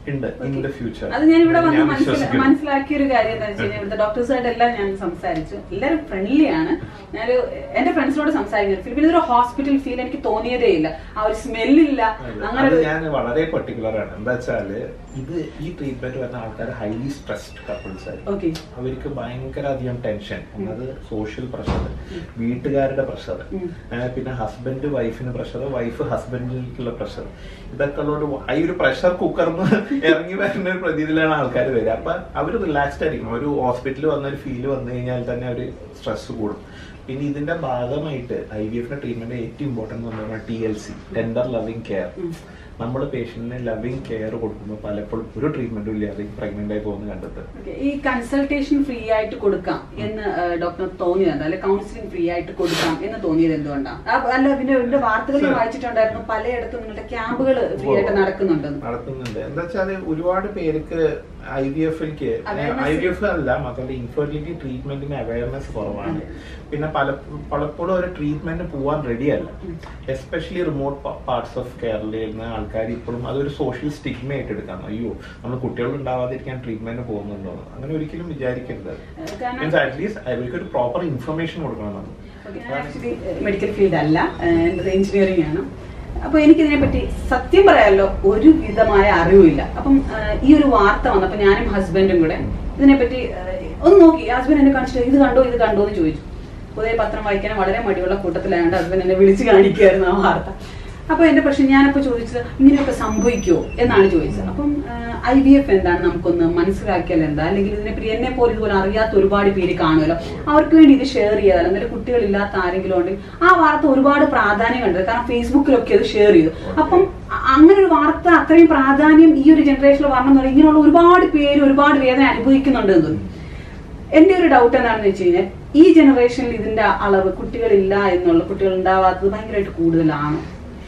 ഉണ്ട് ഇൻ ദ ഫ്യൂച്ചർ അത് ഞാൻ ഇവിടെ വന്ന് ഞാൻ മനസ്സില- വിശ്വസിക്കുന്നു. മനസ്സിലാക്കിയ ഒരു കാര്യം എന്താ വെച്ച് കഴിഞ്ഞാൽ ഇവിടുത്തെ ഡോക്ടേഴ്സായിട്ട് എല്ലാം ഞാൻ സംസാരിച്ചു എല്ലാവരും ഫ്രണ്ട്ലി ആണ് ഞാനൊരു എന്റെ ഫ്രണ്ട്സിനോട് സംസാരിക്കുന്നത് ഫിലിപ്പിൽ ഇതൊരു ഹോസ്പിറ്റൽ ഫീൽ എനിക്ക് തോന്നിയതേ ഇല്ല ആ ഒരു സ്മെല്ലില്ല അങ്ങനെ അത് ഒരു ഞാൻ വളരെ പെർട്ടിക്കുലർ ആണ് എന്താ വെച്ചാല് ഇത് ഈ ട്രീറ്റ്മെന്റ് വരുന്ന ആൾക്കാർ ഹൈലി സ്ട്രെസ്ഡ് കപ്പിൾസ് ആയിരിക്കും ഓക്കെ അവർക്ക് ഭയങ്കര അധികം ടെൻഷൻ ഒന്നത് സോഷ്യൽ പ്രഷർ വീട്ടുകാരുടെ പ്രഷർ ഉം. പിന്നെ ഹസ്ബൻഡ് വൈഫിന് പ്രഷർ വൈഫ് ഹസ്ബൻഡിലേക്കുള്ള പ്രഷർ ഇതൊക്കെ ഉള്ളതുകൊണ്ട് ഈ ഒരു പ്രഷർ കുക്കർന്ന് ഇറങ്ങി വരുന്ന ഒരു പ്രതീതിയിലാണ് ആൾക്കാർ വരിക അപ്പൊ അവർ റിലാക്സ്ഡ് ആയിരിക്കും ഒരു ഹോസ്പിറ്റലിൽ വന്ന ഒരു ഫീല് വന്നു കഴിഞ്ഞാൽ തന്നെ അവർ സ്ട്രെസ് കൂടും പിന്നെ ഇതിന്റെ ഭാഗമായിട്ട് ഐ വി എഫിന്റെ ട്രീറ്റ്മെന്റ് ഏറ്റവും ഇമ്പോർട്ടന്റ് എന്ന് പറഞ്ഞാൽ T L C tender loving care ഉം. നമ്മൾ പേഷ്യന്റിന് ലവിങ് കെയർ കൊടുക്കുമ്പോൾ പലപ്പോഴും ഒരു ട്രീറ്റ്മെന്റും ഇല്ലാതെ പ്രഗ്നന്റ് ആയി പോകുന്ന കണ്ടെത്തും Okay. ഈ കൺസൾട്ടേഷൻ ഫ്രീ ആയിട്ട് കൊടുക്കാം എന്ന് ഡോക്ടർ തോന്നിയത് അല്ലെ കൗൺസിലിംഗ് ഫ്രീ ആയിട്ട് കൊടുക്കാം എന്ന് തോന്നിയത് എന്തുകൊണ്ടാണ് ആ, അല്ല പിന്നെ എന്റെ വാർത്തകളിൽ Sir. വായിച്ചിട്ടുണ്ടായിരുന്നു പലയിടത്തും നിങ്ങളുടെ ക്യാമ്പുകൾ ഫ്രീ ആയിട്ട് നടക്കുന്നുണ്ടെന്ന് നടത്തുന്നുണ്ട് എന്താ വെച്ചാല് ഒരുപാട് പേർക്ക് ഐ വി എഫിലേക്ക് Awareness. ഐ വി എഫ് അല്ല മാത്രമല്ല ഇൻഫെർട്ടിലിറ്റി ട്രീറ്റ്മെന്റിന് അവയർനെസ് കുറവാണ് പിന്നെ പല പലപ്പോഴും ഒരു ട്രീറ്റ്മെന്റ് പോവാൻ റെഡി അല്ല ഉം. എസ്പെഷ്യലി റിമോട്ട് പാർട്സ് ഓഫ് കേരളയിൽ നിന്ന് ആൾക്കാർ ഇപ്പോഴും അതൊരു സോഷ്യൽ സ്റ്റിഗ്മ ആയിട്ട് എടുക്കാം അയ്യോ നമ്മൾ കുട്ടികൾ ഉണ്ടാവാതിരിക്കാൻ ട്രീറ്റ്മെന്റ് പോകുന്നുണ്ടോ എന്ന്. അങ്ങനെ ഒരിക്കലും വിചാരിക്കരുത് ഏഹ് കാരണം- മീൻസ് അറ്റ്ലീസ്റ്റ് അവർക്ക് ഒരു പ്രോപ്പർ ഇൻഫർമേഷൻ കൊടുക്കണം നമ്മൾ ആക്ച്വലി മെഡിക്കൽ ഫീൽഡ് അല്ല എൻ്റെത് എഞ്ചിനീയറിംഗ് ആണ് അപ്പൊ എനിക്ക് ഇതിനെപ്പറ്റി സത്യം പറയാമല്ലോ ഒരു വിധമായ അറിവില്ല അപ്പം ആ, ഈ ഒരു വാർത്ത വന്നപ്പോ ഞാനും ഹസ്ബൻഡും കൂടെ ഇതിനെപ്പറ്റി ആ, ഒന്ന് നോക്കി ഹസ്ബൻഡ് എന്നെ കാണിച്ചിട്ട് ഇത് കണ്ടോ ഇത് കണ്ടോ എന്ന് ചോദിച്ചു പൊതുവെ പത്രം വായിക്കാൻ വളരെ മടിയുള്ള കൂട്ടത്തിലായതുകൊണ്ട് ഹസ്ബൻഡ് എന്നെ വിളിച്ച് കാണിക്കുകയായിരുന്നു ആ വാർത്ത അപ്പൊ എന്റെ പ്രശ്നം ഞാനപ്പോ ചോദിച്ചത് ഇങ്ങനെയൊക്കെ സംഭവിക്കുമോ എന്നാണ് ചോദിച്ചത് അപ്പം ഐ വി എഫ് എന്താണ് നമുക്കൊന്ന് മനസ്സിലാക്കിയാൽ എന്താ അല്ലെങ്കിൽ ഇതിനെപ്പറ്റി എന്നെ പോലെ ഇതുപോലെ അറിയാത്ത ഒരുപാട് പേര് കാണുമല്ലോ അവർക്ക് വേണ്ടി ഇത് ഷെയർ ചെയ്താൽ എന്നിട്ട് കുട്ടികളില്ലാത്ത ആരെങ്കിലും ഉണ്ടെങ്കിൽ ആ വാർത്ത ഒരുപാട് പ്രാധാന്യം കണ്ടത് കാരണം ഫേസ്ബുക്കിലൊക്കെ അത് ഷെയർ ചെയ്തു അപ്പം അ- അങ്ങനെ ഒരു വാർത്ത അത്രയും പ്രാധാന്യം ഈ ഒരു ജനറേഷനിൽ വരണം എന്ന് പറഞ്ഞാൽ ഇങ്ങനെയുള്ള ഒരുപാട് പേര് ഒരുപാട് വേദന അനുഭവിക്കുന്നുണ്ട് എന്ന് തോന്നി എന്റെ ഒരു ഡൗട്ട് എന്താണെന്ന് വെച്ച് കഴിഞ്ഞാൽ ഈ ജനറേഷനിൽ ഇതിന്റെ അളവ് കുട്ടികളില്ല എന്നുള്ള കുട്ടികൾ ഉണ്ടാവാത്തത് ഭയങ്കരമായിട്ട് കൂടുതലാണ്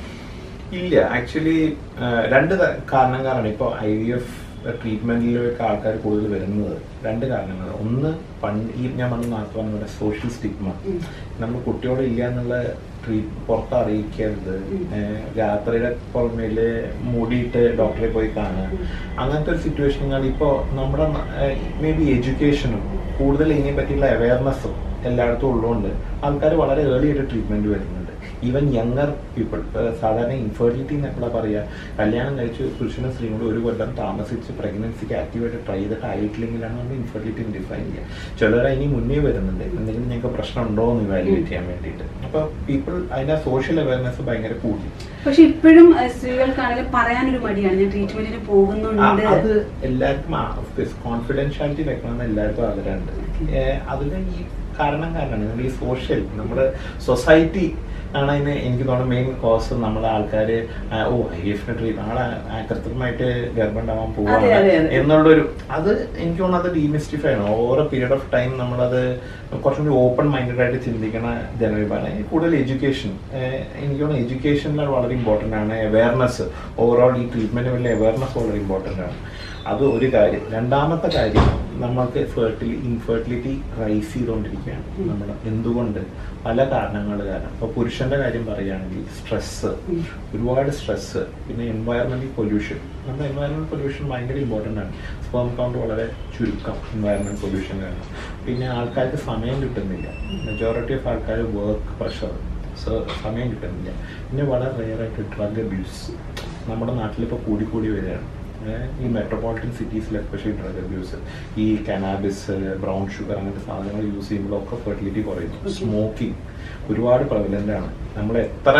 ഇല്ല ആക്ച്വലി രണ്ട് ത- കാരണം കാരണം ഇപ്പൊ ഐ വി എഫ് ട്രീറ്റ്മെന്റിലേക്ക് ആൾക്കാർ കൂടുതൽ വരുന്നത് രണ്ട് കാരണങ്ങൾ ഒന്ന് പണ്ട് ഈ ഞാൻ പറഞ്ഞ നേരത്തെ പറഞ്ഞ പോലെ സോഷ്യൽ സ്റ്റിഗ്മ ഉം. നമ്മൾ കുട്ടിയോട് ഇല്ല എന്നുള്ള ട്രീറ്റ് പുറത്ത് അറിയിക്കരുത് ഉം. ഏഹ് രാത്രിയുടെ പുറമേല് മൂടിയിട്ട് ഡോക്ടറെ പോയി കാണുക ഉം. അങ്ങനത്തെ ഒരു സിറ്റുവേഷനുകൾ ഇപ്പോൾ നമ്മുടെ മേ ബി എഡ്യൂക്കേഷനും കൂടുതൽ ഇതിനെ പറ്റിയുള്ള അവയർനെസ്സും എല്ലായിടത്തും ഉള്ളതുകൊണ്ട് ആൾക്കാർ വളരെ ഏർലി ആയിട്ട് ട്രീറ്റ്മെന്റ് വരുന്നുണ്ട് ഈവൻ യങ്ങർ പീപ്പിൾ സാധാരണ ഇൻഫെർട്ടിലിറ്റി എപ്പോഴാണ് പറയുക കല്യാണം കഴിച്ച് പുരുഷനും സ്ത്രീയോട് ഒരു കൊല്ലം താമസിച്ച് പ്രഗ്നൻസിക്ക് ആക്റ്റീവായിട്ട് ട്രൈ ചെയ്തിട്ട് ആയിട്ടില്ലെങ്കിലാണ് നമ്മൾ ഇൻഫെർട്ടിലിറ്റി ഡിഫൈൻ ചെയ്യുക ചിലർ അതിന് മുന്നേ വരുന്നുണ്ട് എന്തെങ്കിലും ഞങ്ങൾക്ക് പ്രശ്നം ഉണ്ടോ എന്ന് ഇവാലുവേറ്റ് ചെയ്യാൻ വേണ്ടിയിട്ട് അപ്പോൾ പീപ്പിൾ അതിന്റെ സോഷ്യൽ അവയർനെസ് ഭയങ്കര കൂടി പക്ഷെ ഇപ്പോഴും അഹ് സ്ത്രീകൾക്കാണെങ്കിലും പറയാനൊരു മടിയാണ് ഞാൻ ട്രീറ്റ്മെന്റിന് ആ, പോകുന്നുണ്ട് അത് എല്ലാവർക്കും കോൺഫിഡൻഷ്യാലിറ്റി വെക്കണമെന്ന് എല്ലാവർക്കും ആഗ്രഹമുണ്ട് ഏഹ് അതിന് ഈ കാരണം കാരണമാണ് നമ്മുടെ ഈ സോഷ്യൽ നമ്മുടെ സൊസൈറ്റി ആണ് അതിന് എനിക്ക് തോന്നുന്നു മെയിൻ കോസ് നമ്മുടെ ആൾക്കാര് ആ, ഓ ഐ എഫിന് ട്രീറ്റ് ആളെ ആ, കൃത്രിമമായിട്ട് ഗർഭം ഉണ്ടാവാൻ പോവാണ് അതെ, അതെ, അതെ. എന്നുള്ളൊരു അത് എനിക്ക് തോന്നുന്നു അത് ഡീമിസ്റ്റിഫൈ ആണ് ഓരോ പീരീഡ് ഓഫ് ടൈം നമ്മളത് കുറച്ചും കൂടി ഓപ്പൺ മൈൻഡഡ് ആയിട്ട് ചിന്തിക്കണ ജനവിഭാഗം കൂടുതൽ എഡ്യൂക്കേഷൻ എനിക്ക് തോന്നുന്നു എഡ്യൂക്കേഷനിൽ വളരെ ഇമ്പോർട്ടൻ്റ് ആണ് അവയർനെസ് ഓവറോൾ ഈ ട്രീറ്റ്മെന്റ് വലിയ അവയർനെസ് വളരെ ഇമ്പോർട്ടൻ്റ് ആണ് അത് ഒരു കാര്യം രണ്ടാമത്തെ കാര്യം നമ്മൾക്ക് ഫെർട്ടിലി ഇൻഫെർട്ടിലിറ്റി റൈസ് ചെയ്തുകൊണ്ടിരിക്കുകയാണ് ഉം. നമ്മൾ എന്തുകൊണ്ട് പല കാരണങ്ങൾ കാരണം ഇപ്പോൾ പുരുഷന്റെ കാര്യം പറയുകയാണെങ്കിൽ സ്ട്രെസ്സ് ഉം. ഒരുപാട് സ്ട്രെസ്സ് പിന്നെ എൻവയറമെന്റൽ പൊല്യൂഷൻ നമ്മുടെ എൻവയറമെന്റൽ പൊല്യൂഷൻ ഭയങ്കര ഇമ്പോർട്ടൻ്റ് ആണ് സ്പേം കൗണ്ട് വളരെ ചുരുക്കം എൻവയറമെന്റ് പൊല്യൂഷൻ കാരണം പിന്നെ ആൾക്കാർക്ക് സമയം കിട്ടുന്നില്ല മെജോറിറ്റി ഓഫ് ആൾക്കാർ വർക്ക് പ്രഷർ സമയം കിട്ടുന്നില്ല പിന്നെ വളരെ റെയർ ആയിട്ട് ഡ്രഗ് അബ്യൂസ് നമ്മുടെ നാട്ടിലിപ്പോൾ കൂടി കൂടി വരികയാണ് ഏഹ് ഈ മെട്രോപോളിറ്റൻ സിറ്റീസിൽ എസ്പെഷ്യലി ഡ്രഗ് അബ്യൂസ് ഈ കനാബിസ് ബ്രൗൺ ഷുഗർ അങ്ങനത്തെ സാധനങ്ങൾ യൂസ് ചെയ്യുമ്പോഴൊക്കെ ഫെർട്ടിലിറ്റി കുറയുന്നു Okay. സ്മോക്കിംഗ് ഒരുപാട് പ്രബലൻ്റ് ആണ് നമ്മൾ എത്ര